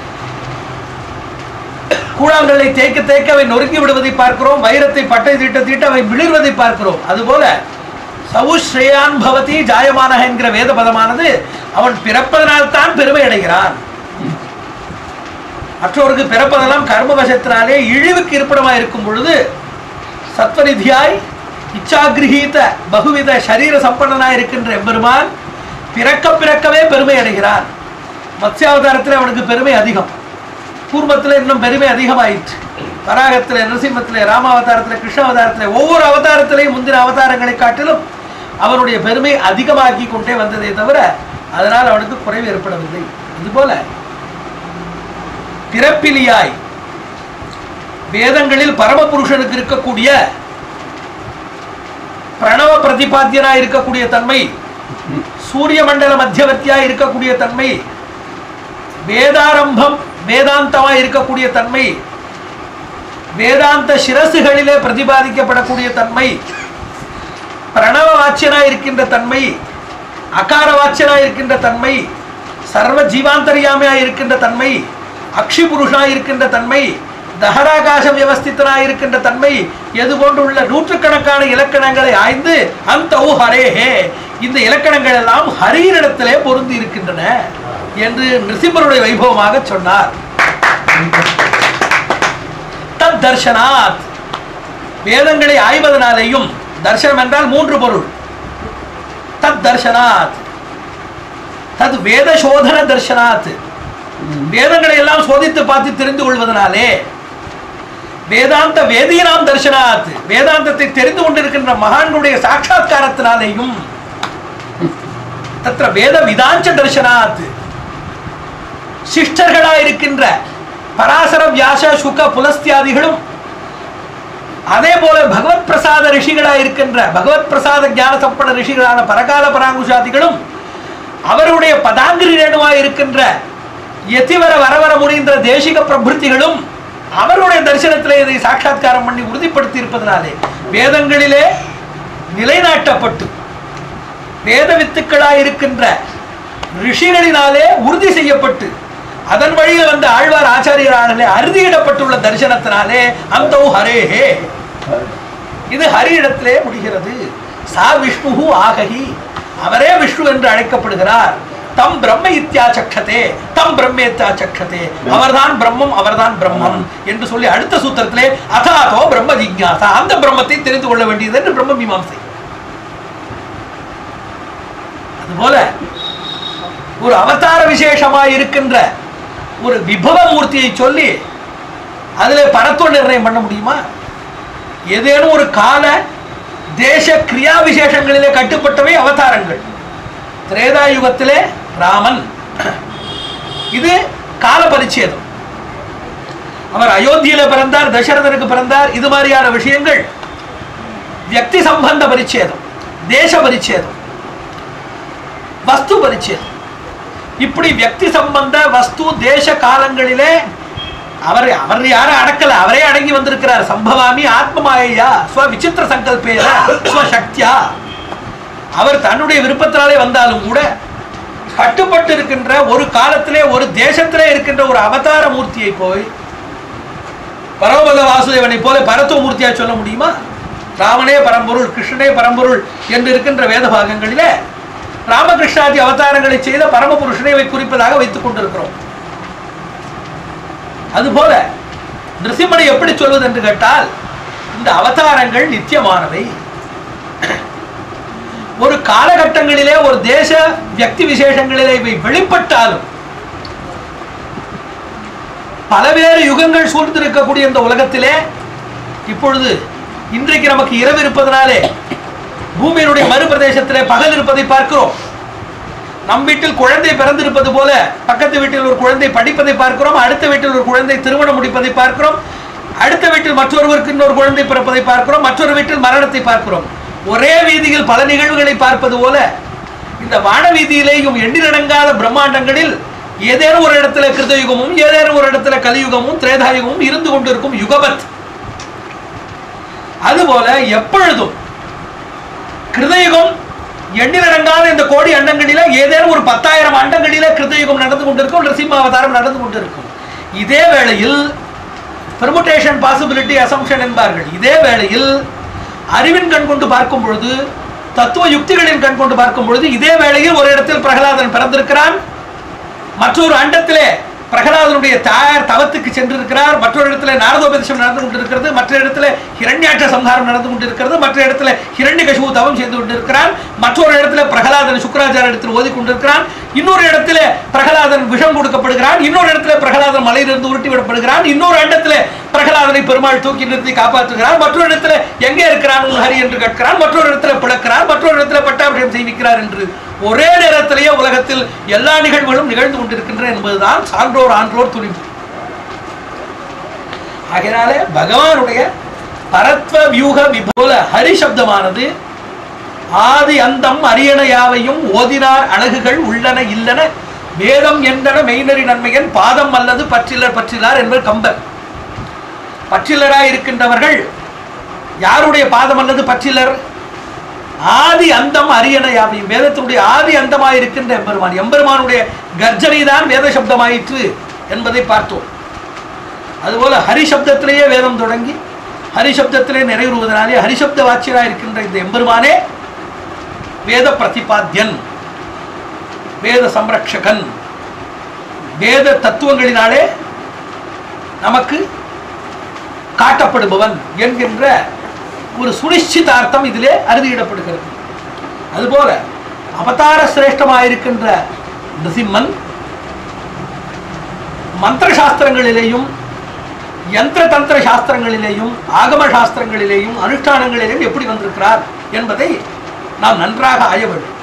கூழாங்கல்லை தேய்க்க தேய்க்க அவை நொறுங்கி விடுவதை பார்க்கிறோம் வைரத்தை பட்டை தீட்ட தீட்ட அவை விளிர்வதை பார்க்கிறோம் அதுபோல சவு ஸ்ரேயான் பவதி ஜாயமான என்கிற வேத பதமானது அவன் பிறப்பதனால் தான் பெருமை அடைகிறான் மற்றவருக்கு பிறப்பதெல்லாம் கர்மவசத்தினாலே இழிவுக்கு இருப்பிடமாக இருக்கும் பொழுது சத்வநிதியாய் இச்சாகிரகீத பகுவித சரீர சம்பன்னனாய் இருக்கின்ற எம்பெருமான் பிறக்க பிறக்கவே பெருமை அடைகிறார் மத்ஸ்யாவதாரத்தில் அவனுக்கு பெருமை அதிகம் கூர்மத்தில் இன்னும் பெருமை அதிகமாயிற்று வராகத்தில் நரசிம்மத்தில் ராமாவதாரத்தில் கிருஷ்ணாவதாரத்தில் ஒவ்வொரு அவதாரத்திலையும் முந்தின அவதாரங்களை காட்டிலும் அவனுடைய பெருமை அதிகமாக்கி கொண்டே வந்ததே தவிர அதனால் அவனுக்கு குறைவு ஏற்படவில்லை இதுபோல பிறப்பிலியாய் வேதங்களில் பரமபுருஷனுக்கு இருக்கக்கூடிய பிரணவ பிரதிபாத்தியனாய் இருக்கக்கூடிய தன்மை சூரிய மண்டல மத்தியவர்த்தியாய் இருக்கக்கூடிய தன்மை வேதாரம்பம் வேதாந்தமாய் இருக்கக்கூடிய தன்மை வேதாந்த சிரசுகளிலே பிரதிபாதிக்கப்படக்கூடிய தன்மை பிரணவ வாச்சியனாய் இருக்கின்ற தன்மை அகார வாச்சியனாய் இருக்கின்ற தன்மை சர்வ ஜீவாந்தரியாமையாய் இருக்கின்ற தன்மை அக்ஷி புருஷனாய் இருக்கின்ற தன்மை தஹராகாச வியவஸ்தித்தனாய் இருக்கின்ற தன்மை எது போன்றுள்ள நூற்றுக்கணக்கான இலக்கணங்களை ஆய்ந்து அந்த ஹரேஹே இந்த இலக்கணங்கள் எல்லாம் ஹரியினிடத்திலே பொருந்தி இருக்கின்றன என்று நிருசிம்மருடைய வைபவமாக சொன்னார் தத் தர்ஷனாத் வேதங்களை ஆய்வதனாலேயும் தர்சனம் என்றால் மூன்று பொருள் தத் தர்ஷனாத் தத் வேத சோதன தர்ஷனாத் வேதங்களை எல்லாம் சோதித்து பார்த்து தெரிந்து கொள்வதனாலே வேதாந்த வேதியனாம் தர்ஷனாத் வேதாந்தத்தை தெரிந்து கொண்டிருக்கின்ற மகான்களுடைய சாட்சாத்காரத்தினாலேயும் தத்திர வேத விதாஞ்ச தர்ஷனாத் சிஷ்டர்களாயிருக்கின்ற பராசர வியாச சுக புலஸ்தியாதிகளும் அதே போல பகவத் பிரசாத ரிஷிகளாக இருக்கின்ற பகவத் பிரசாத ஞான சம்பன ரிஷிகளான பரகால பராங்குஷாதிகளும் அவருடைய பதாங்கிரி ரேணுவாய் இருக்கின்ற எத்திவர வரவர முனின்ற தேசிக பிரபுத்திகளும் அவருடைய தரிசனத்திலே இதை சாட்சாத்காரம் பண்ணி உறுதிப்படுத்தி இருப்பதனாலே வேதங்களிலே நிலைநாட்டப்பட்டு வேத வித்துக்களாய் இருக்கின்ற ரிஷிகளினாலே உறுதி செய்யப்பட்டு அதன் வழியில் வந்த ஆழ்வார் ஆச்சாரியராலே அறுதியிடப்பட்டுள்ள தரிசனத்தினாலே அந்த ஹரேஹே இது ஹரியிடத்திலே முடிகிறது சா விஷ்ணு ஆகஹி அவரே விஷ்ணு என்று அழைக்கப்படுகிறார் தம் பிரம்ம இத்தியாச்சக்ஷதே தம் பிரம்மேத்தியாச்சக்ஷதே அவர்தான் பிரம்மம் அவர்தான் பிரம்மம் என்று சொல்லி அடுத்த சூத்திரத்திலே அதாதோ பிரம்ம ஜிக்ஞாசா அந்த பிரம்மத்தை தெரிந்து கொள்ள வேண்டியது என்று பிரம்ம மீமாம்சை அதுபோல ஒரு அவதார விசேஷமாய் இருக்கின்ற ஒரு விபவ மூர்த்தியை சொல்லி அதிலே பரத்துவ நிர்ணயம் பண்ண முடியுமா ஏதேனும் ஒரு கால தேச கிரியா விசேஷங்களிலே கட்டுப்பட்டவை அவதாரங்கள் திரேதா யுகத்திலே ராமன் இது கால பரிச்சேதம் அவர் அயோத்தியில பிறந்தார் தசரதனுக்கு பிறந்தார் இது மாதிரியான விஷயங்கள் வியக்தி சம்பந்த பரிச்சேதம் தேச பரிச்சேதம் வஸ்து பரிச்சேதம் இப்படி வியக்தி சம்பந்த வஸ்து தேச காலங்களிலே அவர் அவர் யாரும் அடக்கல அவரே அடங்கி வந்திருக்கிறார் சம்பவாமி ஆத்மமாயா ஸ்வ விசித்திர சங்கல்பேன ஸ்வசக்தியா அவர் தன்னுடைய விருப்பத்தினாலே வந்தாலும் கூட கட்டுப்பட்டு இருக்கின்ற ஒரு காலத்திலே ஒரு தேசத்திலே இருக்கின்ற ஒரு அவதார மூர்த்தியை போய் பரமபத வாசுதேவனை போல பரத்துவ மூர்த்தியா சொல்ல முடியுமா ராமனே பரம்பொருள் கிருஷ்ணனே பரம்பொருள் என்று இருக்கின்ற வேத பாகங்களிலே ராமகிருஷ்ணாதி அவதாரங்களை செய்த பரமபுருஷனை இவை குறிப்பதாக வைத்துக் கொண்டிருக்கிறோம் அதுபோல நிருசிம்மனை எப்படி சொல்வது என்று கேட்டால் இந்த அவதாரங்கள் நித்தியமானவை ஒரு காலகட்டங்களிலே ஒரு தேச வியக்தி விசேஷங்களிலே இவை வெளிப்பட்டாலும் பலவேறு யுகங்கள் சூழ்ந்திருக்கக்கூடிய இந்த உலகத்திலே இப்பொழுது இன்றைக்கு நமக்கு இரவு இருப்பதனாலே பூமியினுடைய மறுபிரதேசத்திலே பகல் இருப்பதை பார்க்கிறோம் நம் வீட்டில் குழந்தை பிறந்திருப்பது போல பக்கத்து வீட்டில் ஒரு குழந்தை படிப்பதை பார்க்கிறோம் அடுத்த வீட்டில் ஒரு குழந்தை திருமணம் முடிப்பதை பார்க்கிறோம் அடுத்த வீட்டில் மற்றொருவருக்கு இன்னொரு குழந்தை பிறப்பதை பார்க்கிறோம் மற்றொரு வீட்டில் மரணத்தை பார்க்கிறோம் ஒரே வீதியில் பல நிகழ்வுகளை பார்ப்பது போல இந்த வான வீதியிலேயும் எண்ணிலடங்காத பிரம்மாண்டங்களில் ஏதேனும் ஒரு இடத்துல கிருதயுகமும் ஏதேனும் ஒரு இடத்துல கலியுகமும் திரேதாயுகமும் இருந்து கொண்டிருக்கும் யுகபத் அதுபோல எப்பொழுதும் கிருதயுகம் எண்ணிலடங்காத இந்த கோடி அண்டங்களில ஏதேனும் ஒரு பத்தாயிரம் அண்டங்களில கிருதயுகம் நடந்து கொண்டிருக்கும் நரசிம்ம அவதாரம் நடந்து கொண்டிருக்கும் இதே வேளையில் பெர்முட்டேஷன் பாசிபிலிட்டி அசம்ஷன் என்பார்கள் இதே வேளையில் அறிவின் கண் கொண்டு பார்க்கும் பொழுது தத்துவ யுக்திகளின் கண் கொண்டு பார்க்கும் பொழுது இதே வேளையில் ஒரு இடத்தில் பிரகலாதன் பிறந்திருக்கிறான் மற்றொரு அண்டத்திலே பிரகலாதனுடைய தாயார் தவத்துக்கு சென்றிருக்கிறார் மற்றொரு இடத்துல நாரதோபதேசம் நடந்து கொண்டிருக்கிறது மற்ற இடத்துல ஹிரண்யாட்ச சம்ஹாரம் நடந்து கொண்டிருக்கிறது மற்ற இடத்துல ஹிரண்யகசிபு தவம் செய்து கொண்டிருக்கிறான் மற்றொரு இடத்துல பிரகலாதன் சுக்கராச்சார இடத்தில் ஓதி கொண்டிருக்கிறான் இன்னொரு இடத்துல பிரகலாதன் விஷம் கொடுக்கப்படுகிறான் இன்னொரு இடத்துல பிரகலாதன் மலையிலிருந்து உருட்டி விடப்படுகிறான் இன்னொரு இடத்துல பிரகலாதனை பெருமாள் தூக்கி நிறுத்தி காப்பாற்றுகிறார் மற்றொரு இடத்துல எங்கே இருக்கிறான் உன் ஹரி என்று கேட்கிறான் மற்றொரு இடத்துல பிளக்கிறார் மற்றொரு இடத்துல பட்டாபிஷேகம் செய்விக்கிறார் என்று ஒரே நேரத்திலேயே உலகத்தில் எல்லா நிகழ்வுகளும் நிகழ்ந்து கொண்டிருக்கின்றன என்பதுதான் சான்றோர் ஆன்றோர் துணிவு ஆகையினாலே பகவானுடைய பரத்வ வியூக விபோல ஹரி சப்தமானது ஆதி அந்தம் அரியண யாவையும் ஓதினார் அழகுகள் உள்ளன இல்லன வேதம் என்றன மெய்நறி நன்மையன் பாதம் அல்லது பற்றிலர் பற்றிலார் என்பது கம்பர் பற்றிலராய் இருக்கின்றவர்கள் யாருடைய பாதம் அல்லது பற்றிலர் ஆதி அந்தம் அரியண யாவையும் வேதத்தினுடைய ஆதி அந்தமாய் இருக்கின்ற எம்பெருமான் எம்பெருமானுடைய கர்ஜனை தான் வேத சப்தமாயிற்று என்பதை பார்த்தோம் அதுபோல ஹரிசப்தத்திலேயே வேதம் தொடங்கி ஹரிசப்தத்திலே நிறைவுறுவதனாலே ஹரிசப்த வாட்சியராக இருக்கின்ற இந்த எம்பெருமானே வேத பிரதிபாத்தியன் வேத சம்ரக்ஷகன் வேத தத்துவங்களினாலே நமக்கு காட்டப்படுபவன் என்கின்ற ஒரு சுனிச்சிதார்த்தம் இதிலே அறுதியிடப்படுகிறது அதுபோல அவதார சிரேஷ்டமாயிருக்கின்ற நிருசிம்மன் மந்திர சாஸ்திரங்களிலேயும் யந்திர தந்திர சாஸ்திரங்களிலேயும் ஆகம சாஸ்திரங்களிலேயும் அனுஷ்டானங்களிலேயும் எப்படி வந்திருக்கிறார் என்பதை நாம் நன்றாக ஆய வேண்டும்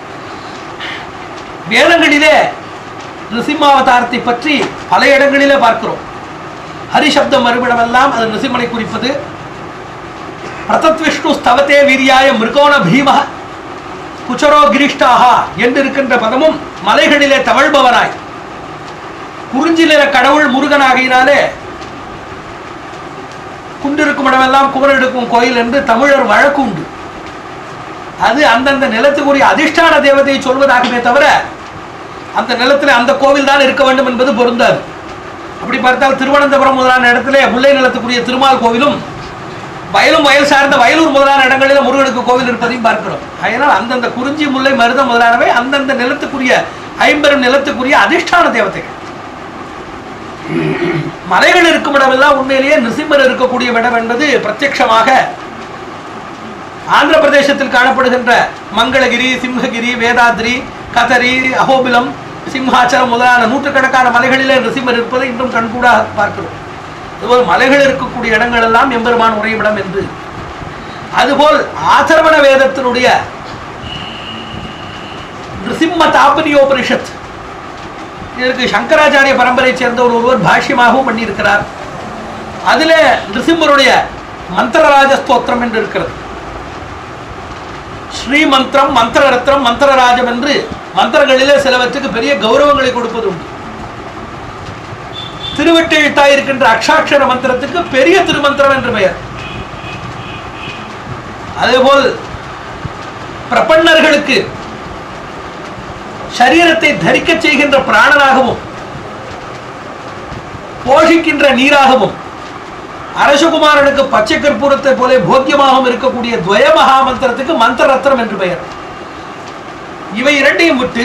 வேதங்களிலே நிருசிம்மாவதாரத்தை பற்றி பல இடங்களிலே பார்க்கிறோம் ஹரிசப்தம் மறுபிடமெல்லாம் அது நிருசிம்மனை குறிப்பது பிரதத் விஷ்ணு ஸ்தவத்தே வீரியாய மிருகோண பீம குச்சரோ கிரிஷ்டாக என்றிருக்கின்ற பதமும் மலைகளிலே தவழ்பவனாய் குறிஞ்சில கடவுள் முருகனாகையினாலே குண்டிருக்கும் இடமெல்லாம் குமரெடுக்கும் கோயில் என்று தமிழர் வழக்கு உண்டு அது அந்தந்த நிலத்துக்குரிய அதிஷ்டான தேவதையை சொல்வதாகவே தவிர அந்த நிலத்தில் அந்த கோவில் தான் இருக்க வேண்டும் என்பது பொருந்தாது அப்படி பார்த்தால் திருவனந்தபுரம் முதலான இடத்துல முல்லை நிலத்துக்குரிய திருமால் கோவிலும் வயலும் வயல் சார்ந்த வயலூர் முதலான இடங்களில் முருகனுக்கு கோவில் இருப்பதையும் பார்க்கிறோம் அதனால் அந்தந்த குறிஞ்சி முல்லை மருதம் முதலானவை அந்தந்த நிலத்துக்குரிய ஐம்பெரும் நிலத்துக்குரிய அதிஷ்டான தேவதைகள் மலைகள் இருக்கும் இடமெல்லாம் உண்மையிலேயே நிருசிம்மர் இருக்கக்கூடிய இடம் என்பது பிரத்யட்சமாக ஆந்திர பிரதேசத்தில் காணப்படுகின்ற மங்களகிரி சிம்ஹகிரி வேதாத்ரி கதரி அகோபிலம் சிம்ஹாச்சலம் முதலான நூற்றுக்கணக்கான மலைகளிலே நிருசிம்மர் இருப்பதை இன்றும் கண்கூடாக பார்க்கிறோம் அதுபோல் மலைகள் இருக்கக்கூடிய இடங்கள் எல்லாம் எம்பெருமான் உறைவிடம் என்று அதுபோல் ஆதர்வண வேதத்தினுடைய நிருசிம்ம தாபனியோபனிஷத் இதற்கு சங்கராச்சாரிய பரம்பரை சேர்ந்த ஒரு ஒருவர் பாஷ்யமாகவும் பண்ணியிருக்கிறார் அதில் நிருசிம்மருடைய மந்திரராஜ ஸ்தோத்திரம் என்று இருக்கிறது ஸ்ரீ மந்திரம் மந்திர ரத்னம் மந்திரராஜம் என்று மந்திரங்களிலே சிலவற்றுக்கு பெரிய கௌரவங்களை கொடுப்பது உண்டு திருவெட்டெழுத்தாய் இருக்கின்ற அக்ஷாட்சர மந்திரத்துக்கு பெரிய திருமந்திரம் என்று பெயர் அதேபோல் பிரபன்னர்களுக்கு சரீரத்தை தரிக்கச் செய்கின்ற பிராணனாகவும் போஷிக்கின்ற நீராகவும் அரசகுமாரனுக்கு பச்சை கற்பூரத்தை போல போக்கியமாகவும் இருக்கக்கூடிய துவய மகாமந்திரத்துக்கு மந்திர ரத்னம் என்று பெயர் இவை இரண்டையும் விட்டு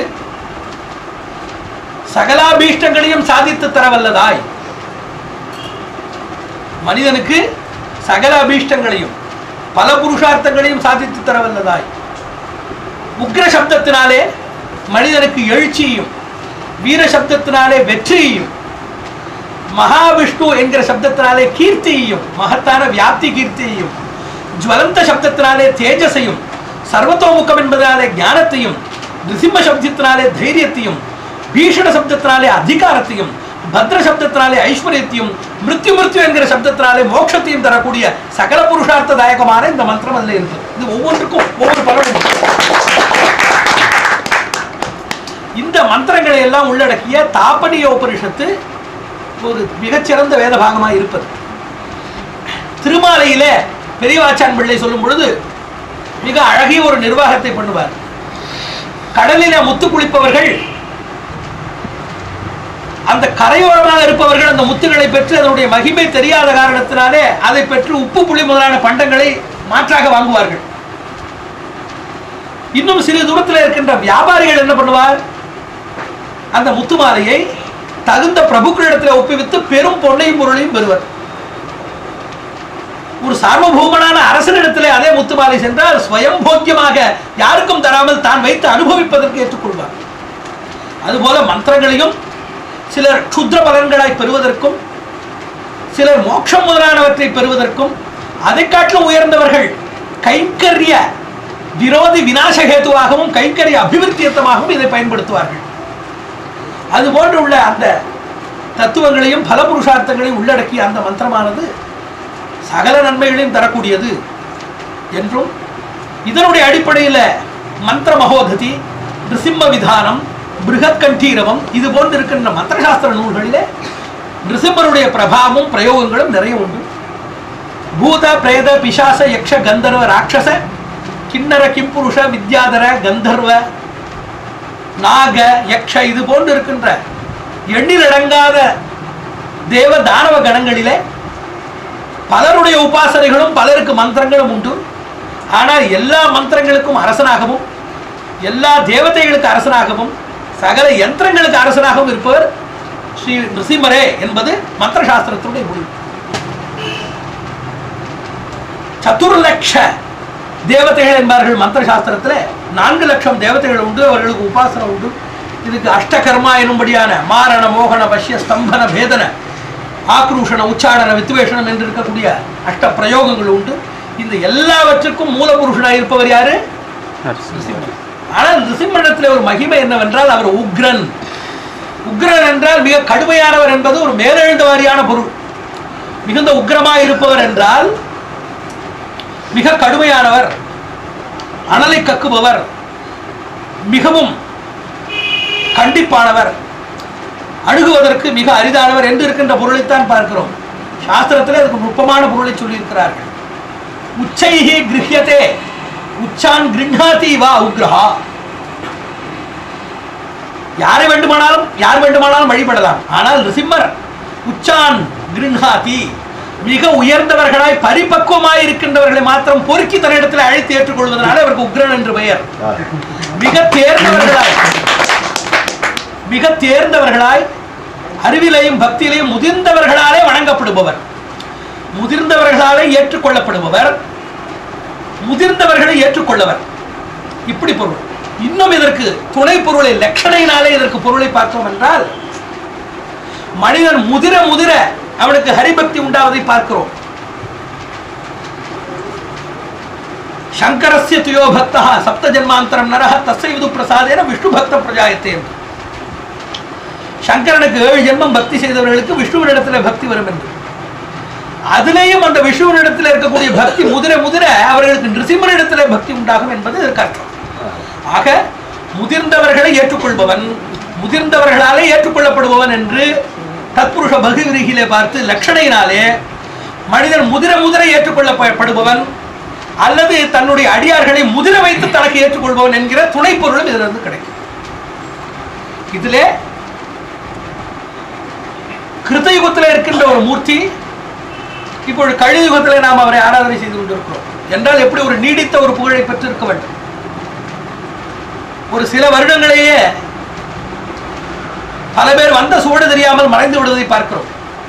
சகலாபீஷ்டங்களையும் சாதித்து தரவல்லதாய் மனிதனுக்கு சகல அபீஷ்டங்களையும் பல புருஷார்த்தங்களையும் சாதித்து தரவல்லதாய் உக்ர சப்தத்தினாலே மனிதனுக்கு எழுச்சியையும் வீர சப்தத்தினாலே வெற்றியையும் மகாவிஷ்ணு என்கிற சப்தத்தினாலே கீர்த்தியையும் மகத்தான வியாப்தி கீர்த்தியையும் ஜுவலந்த சப்தத்தினாலே தேஜஸையும் சர்வத்தோமுகம் என்பதனாலே ஞானத்தையும் நிருசிம்ம சப்தத்தினாலே தைரியத்தையும் பீஷண சப்தத்தினாலே அதிகாரத்தையும் பத்ர சப்தத்தினாலே ஐஸ்வர்யத்தையும் மிருத்யு மிருத்யு என்கிற சப்தத்தினாலே மோட்சத்தையும் தரக்கூடிய சகல புருஷார்த்ததாயகமான இந்த மந்திரம் அதில் இருக்குது இது ஒவ்வொன்றுக்கும் ஒவ்வொரு பலனும் உண்டு. இந்த மந்திரங்களை எல்லாம் உள்ளடக்கிய தாபனிய உபனிஷத்து ஒரு மிகச்சிறந்த வேத பாகமாக இருப்பது திருமாலையிலே பெரியவாச்சான் பிள்ளை சொல்லும் பொழுது மிக அழகிய ஒரு நிர்வாகத்தை பண்ணுவார் கடலிலே முத்து குளிப்பவர்கள் அந்த கரையோரமாக இருப்பவர்கள் அந்த முத்துகளை பெற்று அதனுடைய மகிமை தெரியாத காரணத்தினாலே அதை பெற்று உப்பு புளி முதலான பண்டங்களை மாற்றாக வாங்குவார்கள் இன்னும் சிறு தூரத்தில் இருக்கின்ற வியாபாரிகள் என்ன பண்ணுவார் அந்த முத்து மாலையை தகுந்த பிரபுக்களிடத்தில் ஒப்புவித்து பெரும் பொன்னையும் பொருளையும் பெறுவர் ஒரு சார்வபௌமனான அரசனிடத்திலே அதே முத்துமாலை சென்றால் ஸ்வயம் போக்கியமாக யாருக்கும் தராமல் தான் வைத்து அனுபவிப்பதற்கு ஏற்றுக்கொள்வார் அதுபோல மந்திரங்களையும் சிலர் க்ஷுத்ர பலன்களாய் பெறுவதற்கும் சிலர் மோட்சம் முதலானவற்றை பெறுவதற்கும் அதை காட்டிலும் உயர்ந்தவர்கள் கைங்கரிய விரோதி விநாசகேதுவாகவும் கைங்கரிய அபிவிருத்தியத்தமாகவும் இதை பயன்படுத்துவார்கள் அதுபோன்று உள்ள அந்த தத்துவங்களையும் பல புருஷார்த்தங்களையும் உள்ளடக்கிய அந்த மந்திரமானது சகல நன்மைகளையும் தரக்கூடியது என்றும் இதனுடைய அடிப்படையில் மந்திர மகோததி நிருசிம்ம விதானம் பிருகத் கண்டீரவம் இது போன்று இருக்கின்ற மந்திரசாஸ்திர நூல்களிலே நிருசிம்மருடைய பிரபாவமும் பிரயோகங்களும் நிறைய உண்டு பூத பிரேத பிசாச யக்ஷ கந்தர்வ ராட்சச கிண்ணற கிம்புருஷ வித்யாதர கந்தர்வ நாக யக்ஷ இது போன்று இருக்கின்ற எண்ணிலடங்காத தேவ தானவ கணங்களிலே பலருடைய உபாசனைகளும் பலருக்கு மந்திரங்களும் உண்டு ஆனால் எல்லா மந்திரங்களுக்கும் அரசனாகவும் எல்லா தேவதைகளுக்கு அரசனாகவும் சகல யந்திரங்களுக்கு அரசனாகவும் இருப்பவர் ஸ்ரீ நிருசிம்மரே என்பது மந்திர சாஸ்திரத்தினுடைய முடிவு சதுர்லட்ச தேவதைகள் என்பார்கள் மந்திர சாஸ்திரத்தில் நான்கு லட்சம் தேவதைகள் உண்டு அவர்களுக்கு உபாசனை உண்டு இதுக்கு அஷ்டகர்மா எனும்படியான மாரண மோகன வசிய ஸ்தம்பன பேதன ஆக்ரூஷண உச்சாடன வித்வேஷனம் என்று இருக்கக்கூடிய அஷ்ட பிரயோகங்கள் உண்டு இந்த எல்லாவற்றுக்கும் மூலபுருஷனாக இருப்பவர் யாரு நிருசிம்மன் ஆனால் நிருசிம்மனிடத்தில் ஒரு மகிமை என்னவென்றால் அவர் உக்ரன் உக்ரன் என்றால் மிக கடுமையானவர் என்பது ஒரு மேலெழுந்த வாரியான பொருள் மிகுந்த உக்ரமாக இருப்பவர் என்றால் மிக கடுமையானவர் அனலை கக்குபவர் மிகவும் கண்டிப்பானவர் அணுகுவதற்கு மிக அரிதானவர் என்று இருக்கின்ற பொருளைத்தான் பார்க்கிறோம் சாஸ்திரத்தில் அதுக்கு நுட்பமான பொருளை சொல்லியிருக்கிறார்கள் உச்சைஹி கிருஹ்யதே உச்சான் கிருஹாதி வா உக்ரஹா யாரை வேண்டுமானாலும் யார் வேண்டுமானாலும் வழிபடலாம் ஆனால் ரிசிம்மர் உச்சான் கிருஹாதி மிக உயர்ந்தவர்களாய் பரிபக்குவமாய் இருக்கின்றவர்களை மாத்திரம் பொறுக்கி தன்னிடத்தில் அழைத்து ஏற்றுக்கொள்வதனால அவருக்கு உக்ரன் என்று பெயர் மிக தேர்ந்தவர்களாய் மிக தேர்ந்தவர்களாய் அறிவிலையும் பக்தியிலையும் முதிர்ந்தவர்களாலே வணங்கப்படுபவர் முதிர்ந்தவர்களாலே ஏற்றுக்கொள்ளப்படுபவர் முதிர்ந்தவர்களை ஏற்றுக்கொள்ளவர் இப்படி பொருள் இன்னும் இதற்கு துணை பொருளை லட்சணையினாலே இதற்கு பொருளை பார்த்தோம் என்றால் மனிதன் முதிர முதிர அவனுக்கு ஹரிபக்தி உண்டாவதை பார்க்கிறோம் சங்கரஸ்ய துயோ பக்தா சப்த ஜன்மாந்தரம் நரஹ தஸ்ஸைவது பிரசாதேன விஷ்ணு பக்த பிரஜாயத்தே என்று சங்கரனுக்கு ஏழு ஜென்மம் பக்தி செய்தவர்களுக்கு விஷ்ணுவினிடத்துல பக்தி வரும் என்று அதிலேயும் அந்த விஷ்ணுவினிடத்தில் இருக்கக்கூடிய பக்தி முதிர முதிர அவர்களுக்கு நிருசிம்மனிடத்தில் பக்தி உண்டாகும் என்பது இதற்கு அர்த்தம் ஆக முதிர்ந்தவர்களை ஏற்றுக்கொள்பவன் முதிர்ந்தவர்களாலே ஏற்றுக்கொள்ளப்படுபவன் என்று தத்புருஷ பகுவிரிகிலே பார்த்து லட்சணையினாலே மனிதன் முதிர முதிர ஏற்றுக்கொள்ளப்படுபவன் அல்லது தன்னுடைய அடியார்களை முதிர வைத்து தனக்கு ஏற்றுக்கொள்பவன் என்கிற துணை பொருளும் இதிலிருந்து கிடைக்கும் இதிலே கிருத்தயுகத்தில் இருக்கின்ற ஒரு மூர்த்தி இப்பொழுது கலியுகத்தில் நாம் அவரை ஆராதனை செய்து கொண்டிருக்கிறோம் என்றால் எப்படி ஒரு நீடித்த ஒரு புகழை பெற்றிருக்க வேண்டும் ஒரு சில வருடங்களையே பல பேர் வந்த சூடு தெரியாமல் மறைந்து விடுவதை பார்க்கிறோம்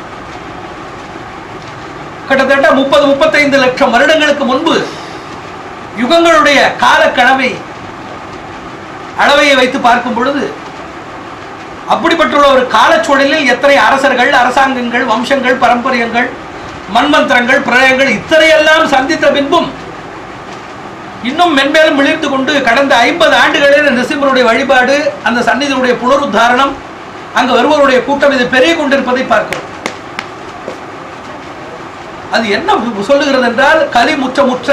கிட்டத்தட்ட முப்பது முப்பத்தைந்து லட்சம் வருடங்களுக்கு முன்பு யுகங்களுடைய காலக்கணவை அளவையை வைத்து பார்க்கும் பொழுது அப்படிப்பட்டுள்ள ஒரு காலச்சூழலில் எத்தனை அரசர்கள் அரசாங்கங்கள் வம்சங்கள் பரம்பரியங்கள் மண்மந்திரங்கள் பிரளயங்கள் இத்தனையெல்லாம் சந்தித்த பின்பும் இன்னும் மென்மேலும் விழித்து கொண்டு கடந்த ஐம்பது ஆண்டுகளில் நிருசிம்மருடைய வழிபாடு அந்த சந்நிதியுடைய புனருத்தாரணம் அங்கு வருவோருடைய கூட்டம் இது பெருகி கொண்டிருப்பதை பார்க்கிறோம் அது என்ன சொல்லுகிறது என்றால் கலி முற்ற முற்ற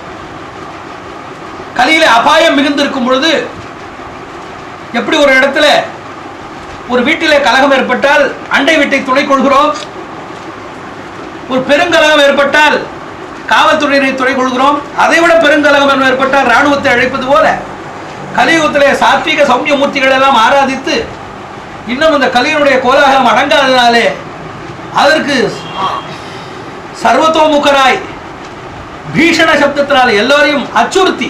கலியில அபாயம் மிகுந்திருக்கும் பொழுது எப்படி ஒரு இடத்துல ஒரு வீட்டிலே கலகம் ஏற்பட்டால் அண்டை வீட்டை துணை கொள்கிறோம் ஒரு பெருங்கலகம் ஏற்பட்டால் காவல்துறையினை துணை கொள்கிறோம் அதைவிட பெருங்கலகம் ஏற்பட்டால் ராணுவத்தை அழைப்பது போல கலியுகத்திலே சாத்விக சௌமிய மூர்த்திகள் எல்லாம் ஆராதித்து இன்னும் அந்த கலியனுடைய கோலாகலம் அடங்காதனாலே அதற்கு சர்வத்தோமுகராய் பீஷண சப்தத்தினால் எல்லோரையும் அச்சுறுத்தி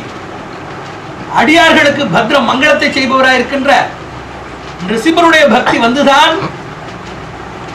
அடியார்களுக்கு பத்ரம் மங்களத்தை செய்பவராய் இருக்கின்ற நிருசிம்மருடைய பக்தி வந்துதான்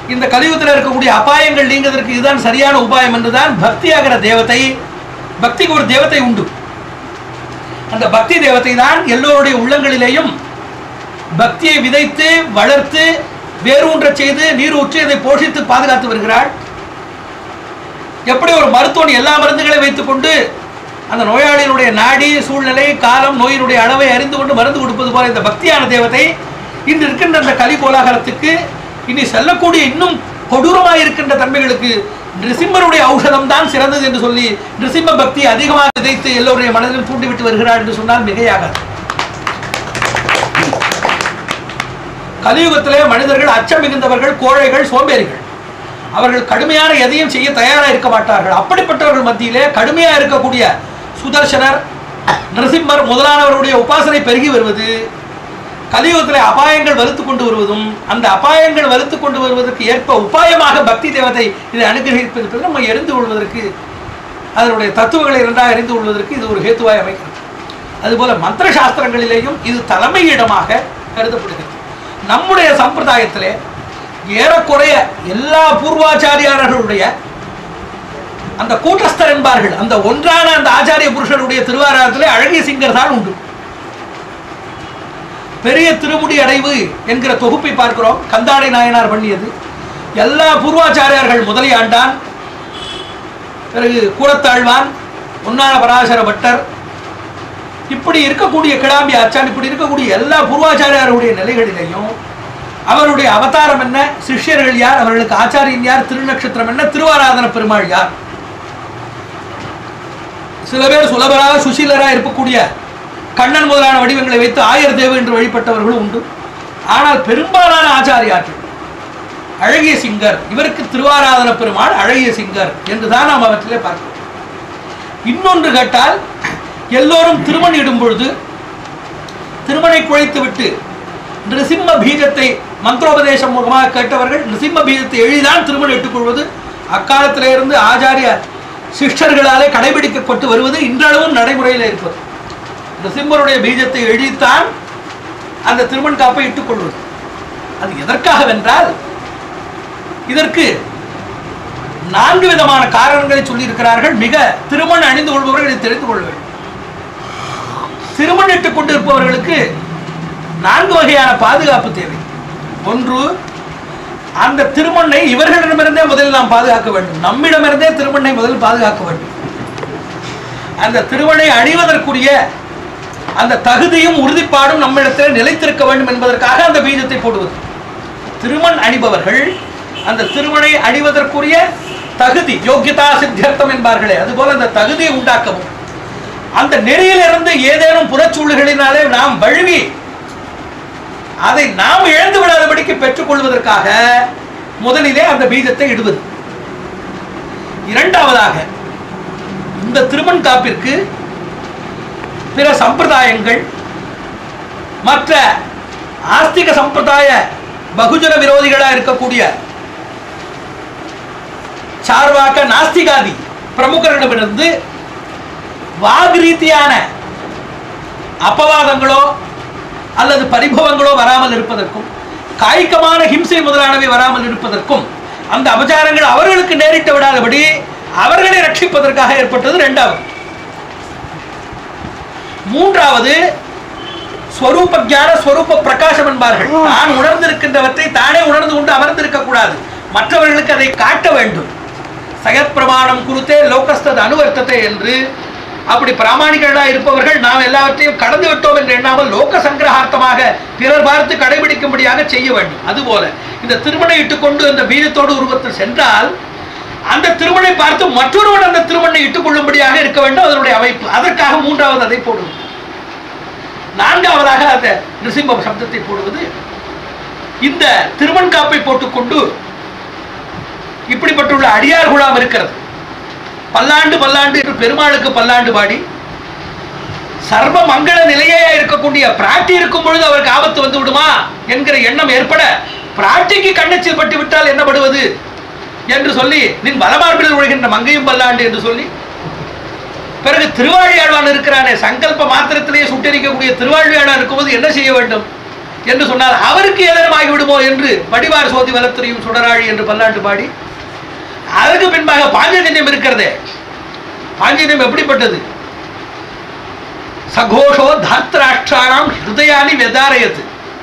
இந்த கலியுகத்தில் இருக்கக்கூடிய அபாயங்கள் நீங்குவதற்கு இதுதான் சரியான உபாயம் என்றுதான் பக்தியாகிற தேவதை பக்திக்கு ஒரு தேவதை உண்டு அந்த பக்தி தேவதை தான் எல்லோருடைய உள்ளங்களிலேயும் பக்தியை விதைத்து வளர்த்து வேரூன்றச் செய்து நீர் ஊற்றி அதை போஷித்து பாதுகாத்து வருகிறாள் எப்படி ஒரு மருத்துவன் எல்லா மருந்துகளையும் வைத்துக்கொண்டு அந்த நோயாளியினுடைய நாடி சூழ்நிலை காலம் நோயினுடைய அளவை அறிந்து கொண்டு மருந்து கொடுப்பது போல இந்த பக்தியான தேவதை இன்று இருக்கின்ற அந்த கலி கோலாகலத்துக்கு இனி செல்லக்கூடிய இன்னும் கொடூரமாக இருக்கின்ற தன்மைகளுக்கு நிருசிம்மருடைய ஔஷதம் தான் சிறந்தது என்று சொல்லி நிருசிம்ம பக்தி அதிகமாக விதைத்து எல்லோருடைய மனதிலும் தூண்டிவிட்டு வருகிறார் என்று சொன்னால் மிகையாகாது கலியுகத்திலே மனிதர்கள் அச்சம் மிகுந்தவர்கள் கோழைகள் சோம்பேறிகள் அவர்கள் கடுமையான எதையும் செய்ய தயாராக இருக்க மாட்டார்கள் அப்படிப்பட்டவர்கள் மத்தியிலே கடுமையாக இருக்கக்கூடிய சுதர்சனர் நரசிம்மர் முதலானவருடைய உபாசனை பெருகி வருவது கலியுகத்திலே அபாயங்கள் வலுத்து கொண்டு வருவதும் அந்த அபாயங்கள் வலுத்து கொண்டு வருவதற்கு ஏற்ப உபாயமாக பக்தி தேவதை இதை அனுகிரகிப்பதற்கு நம்ம எரிந்து கொள்வதற்கு அதனுடைய தத்துவங்களை இரண்டாக அறிந்து கொள்வதற்கு இது ஒரு ஹேத்துவாய் அமைக்கிறது அதுபோல மந்திர சாஸ்திரங்களிலேயும் இது தலைமையிடமாக கருதப்படுகிறது நம்முடைய சம்பிரதாயத்திலே ஏறக்குறைய எல்லா பூர்வாச்சாரியாரர்களுடைய அந்த கூட்டஸ்தர் என்பார்கள் அந்த ஒன்றான அந்த ஆச்சாரிய புருஷருடைய திருவாராயத்திலே அழகிய சிங்கர் தான் உண்டு பெரிய திருமுடி அடைவு என்கிற தொகுப்பை பார்க்கிறோம் கந்தாடை நாயனார் பண்ணியது எல்லா பூர்வாச்சாரியார்கள் முதலியாண்டான் பிறகு கூடத்தாழ்வான் உன்னான பராசர பட்டர் இப்படி இருக்கக்கூடிய கிடாம்பி ஆச்சான் இப்படி இருக்கக்கூடிய எல்லா பூர்வாச்சாரியாருடைய நிலைகளிலேயும் அவருடைய அவதாரம் என்ன சிஷ்யர்கள் யார் அவர்களுக்கு ஆச்சாரியன் யார் திருநக்ஷத்திரம் என்ன திருவாராதன பெருமாள் யார் சில பேர் சுலபராக சுசீலராக இருக்கக்கூடிய கண்ணன் முதலான வடிவங்களை வைத்து ஆயர் தேவ என்று வழிபட்டவர்களும் உண்டு ஆனால் பெரும்பாலான ஆச்சாரியார்கள் அழகிய சிங்கர் இவருக்கு திருவாராதன பெருமாள் அழகிய சிங்கர் என்றுதான் நாம் அவற்றிலே பார்க்கிறோம் இன்னொன்று கேட்டால் எல்லோரும் திருமண் இடும் பொழுது திருமணை குழைத்து விட்டு நிருசிம்ம பீஜத்தை மந்திரோபதேசம் மூலமாக கேட்டவர்கள் நிருசிம்ம பீஜத்தை எளிதான் திருமணம் இட்டுக்கொள்வது அக்காலத்திலே இருந்து ஆச்சாரிய சிஷ்டர்களாலே கடைபிடிக்கப்பட்டு வருவது இன்றளவும் நடைமுறையில் இருப்பது நிருசிம்மருடைய பீஜத்தை எழித்தான் அந்த திருமண் காப்பை இட்டுக்கொள்வது அது எதற்காகவென்றால் இதற்கு நான்கு விதமான காரணங்களை சொல்லியிருக்கிறார்கள் மிக திருமண் அணிந்து கொள்பவர்கள் இதை தெரிந்து கொள்ள வேண்டும் திருமணிட்டுக் கொண்டிருப்பவர்களுக்கு நான்கு வகையான பாதுகாப்பு தேவை ஒன்று அந்த திருமண்ணை இவர்களிடமிருந்தே முதலில் நாம் பாதுகாக்க வேண்டும் நம்மிடமிருந்தே திருமண்ணை முதலில் பாதுகாக்க வேண்டும் அந்த திருமணை அணிவதற்குரிய அந்த தகுதியும் உறுதிப்பாடும் நம்மிடத்தில் நிலைத்திருக்க வேண்டும் என்பதற்காக அந்த பீஜத்தை போடுவது திருமண் அணிபவர்கள் அந்த திருமணை அணிவதற்குரிய தகுதி யோக்கியதா சித்தியர்த்தம் என்பார்களே அதுபோல அந்த தகுதியை உண்டாக்கவும் அந்த நெறியிலிருந்து ஏதேனும் புறச்சூழல்களினாலே நாம் வழுவி அதை நாம் இழந்து விடாதபடிக்கு பெற்றுக்கொள்வதற்காக முதலிலே அந்த பீஜத்தை இடுவது இரண்டாவதாக இந்த திருமண் காப்பிற்கு பிற சம்பிரதாயங்கள் மற்ற ஆஸ்திக சம்பிரதாய பகுஜன விரோதிகளா இருக்கக்கூடிய சார்வாக்க நாஸ்திகாதி பிரமுகர்களிடமிருந்து வாக் ரீதியான அபவாதங்களோ அல்லது பரிபவங்களோ வராமல் இருப்பதற்கும் காய்கமான ஹிம்சை முதலானவை வராமல் இருப்பதற்கும் அந்த அபச்சாரங்கள் அவர்களுக்கு நேரிட்டு விடாதபடி அவர்களை ரட்சிப்பதற்காக ஏற்பட்டது இரண்டாவது மூன்றாவது ஸ்வரூப ஞான ஸ்வரூப பிரகாசம் என்பார்கள் நான் உணர்ந்திருக்கின்றவற்றை தானே உணர்ந்து கொண்டு அமர்ந்திருக்க கூடாது மற்றவர்களுக்கு அதை காட்ட வேண்டும் சயத் பிரமாணம் குறித்தே லோகஸ்தது அனுவர்த்தத்தை என்று அப்படி பிராமணிகர்களாக இருப்பவர்கள் நாம் எல்லாவற்றையும் கடந்து விட்டோம் என்று எண்ணாமல் லோக சங்கிரகார்த்தமாக பிறர் பார்த்து கடைபிடிக்கும்படியாக செய்ய வேண்டும் அதுபோல இந்த திருமணை இட்டுக்கொண்டு இந்த பீஜத்தோடு உருவத்தில் சென்றால் அந்த திருமணை பார்த்து மற்றொருவன் அந்த திருமணை இட்டுக்கொள்ளும்படியாக இருக்க வேண்டும் அதனுடைய அமைப்பு அதற்காக மூன்றாவது அதை போடுவது நான்காவதாக அந்த நிருசிம்ம சப்தத்தை போடுவது இந்த திருமண் காப்பை போட்டுக்கொண்டு இப்படிப்பட்டுள்ள அடியார் குழாம் இருக்கிறது பல்லாண்டு பல்லாண்டு என்று பெருமாளுக்கு பல்லாண்டு பாடி சர்வ மங்கள நிலையா இருக்கக்கூடிய பிராட்டி இருக்கும் பொழுது அவருக்கு ஆபத்து வந்து விடுமா என்கிற எண்ணம் ஏற்பட பிராட்டிக்கு கண்ணச்சில் பட்டு விட்டால் என்ன படுவது என்று சொல்லி நின் வலமார்பில் உழைகின்ற மங்கையும் பல்லாண்டு என்று சொல்லி பிறகு திருவாழியாழ்வான் இருக்கிறானே சங்கல்ப மாத்திரத்திலேயே சுட்டரிக்கக்கூடிய திருவாழியாழ்வான் இருக்கும்போது என்ன செய்ய வேண்டும் என்று சொன்னால் அவருக்கு ஏதனமாகி விடுமோ என்று படிவார் சோதி வலத்துறையும் சுடராழி என்று பல்லாண்டு பாடி அதற்கு பின்பாக பாஞ்சஜன்யம் இருக்கிறதே பாஞ்சஜன்யம் எப்படிப்பட்டது சகோஷோ தாத்ராஷ்டாராம் ஹிருதயானி வெதாரயத்து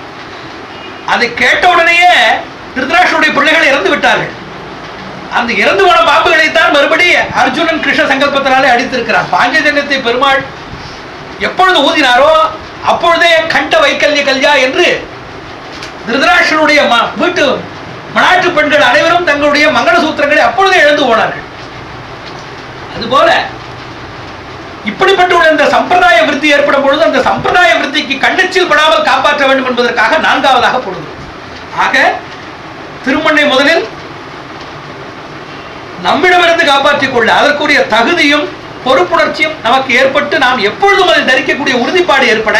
அதை கேட்ட உடனேயே திருதராஷ்டருடைய பிள்ளைகள் இறந்து விட்டார்கள் அந்த இறந்து போன பாம்புகளைத்தான் மறுபடி அர்ஜுனன் கிருஷ்ண சங்கல்பத்தினாலே அடித்திருக்கிறான் பாஞ்சஜன்யத்தை பெருமாள் எப்பொழுது ஊதினாரோ அப்பொழுதே கண்ட வைக்கல்ய கல்யா என்று திருதராஷ்டனுடைய ம- வீட்டு மனாட்டு பெண்கள் அனைவரும் தங்களுடைய மங்கள சூத்திரங்களை அப்பொழுதே இழந்து போனார்கள் அதுபோல இப்படிப்பட்ட ஒரு இந்த சம்பிரதாய விருத்தி ஏற்படும் பொழுது அந்த சம்பிரதாய விருத்திக்கு கண்ணச்சில் படாமல் காப்பாற்ற வேண்டும் என்பதற்காக நான்காவதாக பொழுது ஆக திருமண்ணை முதலில் நம்மிடமிருந்து காப்பாற்றிக் கொள்ள அதற்குரிய தகுதியும் பொறுப்புணர்ச்சியும் நமக்கு ஏற்பட்டு நாம் எப்பொழுதும் அதை தரிக்கக்கூடிய உறுதிப்பாடு ஏற்பட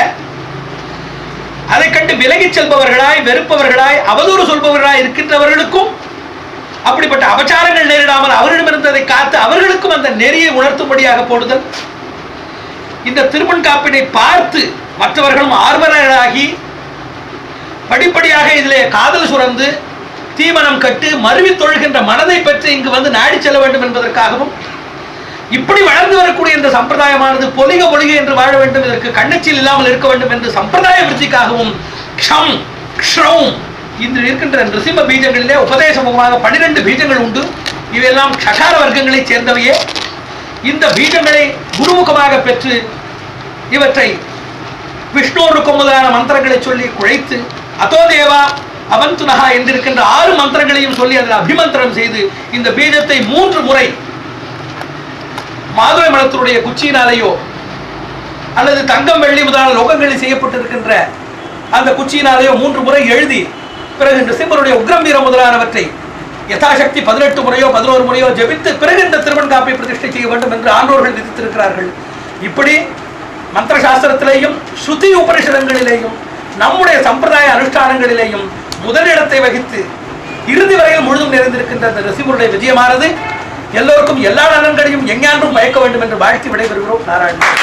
அதை கண்டு விலகிச் செல்பவர்களாய் வெறுப்பவர்களாய் அவதூறு சொல்பவர்களாய் இருக்கின்றவர்களுக்கும் அப்படிப்பட்ட அபச்சாரங்கள் நேரிடாமல் அவரிடமிருந்து அதை காத்து அவர்களுக்கும் அந்த நெறியை உணர்த்தும்படியாக போடுதல் இந்த திருமண் காப்பினை பார்த்து மற்றவர்களும் ஆர்வலர்களாகி படிப்படியாக இதிலே காதல் சுரந்து தீமனம் கட்டு மருவி தொழுகின்ற மனதை பெற்று இங்கு வந்து நாடி செல்ல வேண்டும் என்பதற்காகவும் இப்படி வளர்ந்து வரக்கூடிய இந்த சம்பிரதாயமானது பொலிக பொலிக என்று வாழ வேண்டும் இதற்கு கண்ணச்சில் இல்லாமல் இருக்க வேண்டும் என்று சம்பிரதாய விருத்திக்காகவும் க்ஷம் க்ஷௌம் இன்று இருக்கின்ற நிருசிம்ம பீஜங்களிலே உபதேசமுகமாக பன்னிரண்டு பீஜங்கள் உண்டு இவையெல்லாம் ஷகார வர்க்கங்களைச் சேர்ந்தவையே இந்த பீஜங்களை குருமுகமாக பெற்று இவற்றை விஷ்ணுவுக்கும் முதலான மந்திரங்களை சொல்லி குழைத்து அதோ தேவா அவந்துனஹா என்றிருக்கின்ற ஆறு மந்திரங்களையும் சொல்லி அதில் அபிமந்திரம் செய்து இந்த பீஜத்தை மூன்று முறை மாதுளை மலத்தினுடைய குச்சியினாலேயோ அல்லது தங்கம் வெள்ளி முதலான லோகங்களில் செய்யப்பட்டிருக்கின்ற அந்த குச்சியினாலேயோ மூன்று முறை எழுதி பிறகு இந்த சிம்மருடைய உக்ரம் வீரம் முதலானவற்றை யதாசக்தி பதினெட்டு முறையோ பதினோரு முறையோ ஜெபித்து பிறகு இந்த திருமண் காப்பை பிரதிஷ்டை செய்ய வேண்டும் என்று ஆண்டோர்கள் விதித்திருக்கிறார்கள் இப்படி மந்திர சாஸ்திரத்திலேயும் ஸ்ருதி உபனிஷதங்களிலேயும் நம்முடைய சம்பிரதாய அனுஷ்டானங்களிலேயும் முதலிடத்தை வகித்து இறுதி வரையில் முழுதும் நிறைந்திருக்கின்ற அந்த ரிசிமுடைய விஜயமானது எல்லோருக்கும் எல்லா நலன்களையும் எஞ்ஞான்றும் மயக்க வேண்டும் என்று வாழ்த்தி விடைபெறுகிறோம் நாராயணன்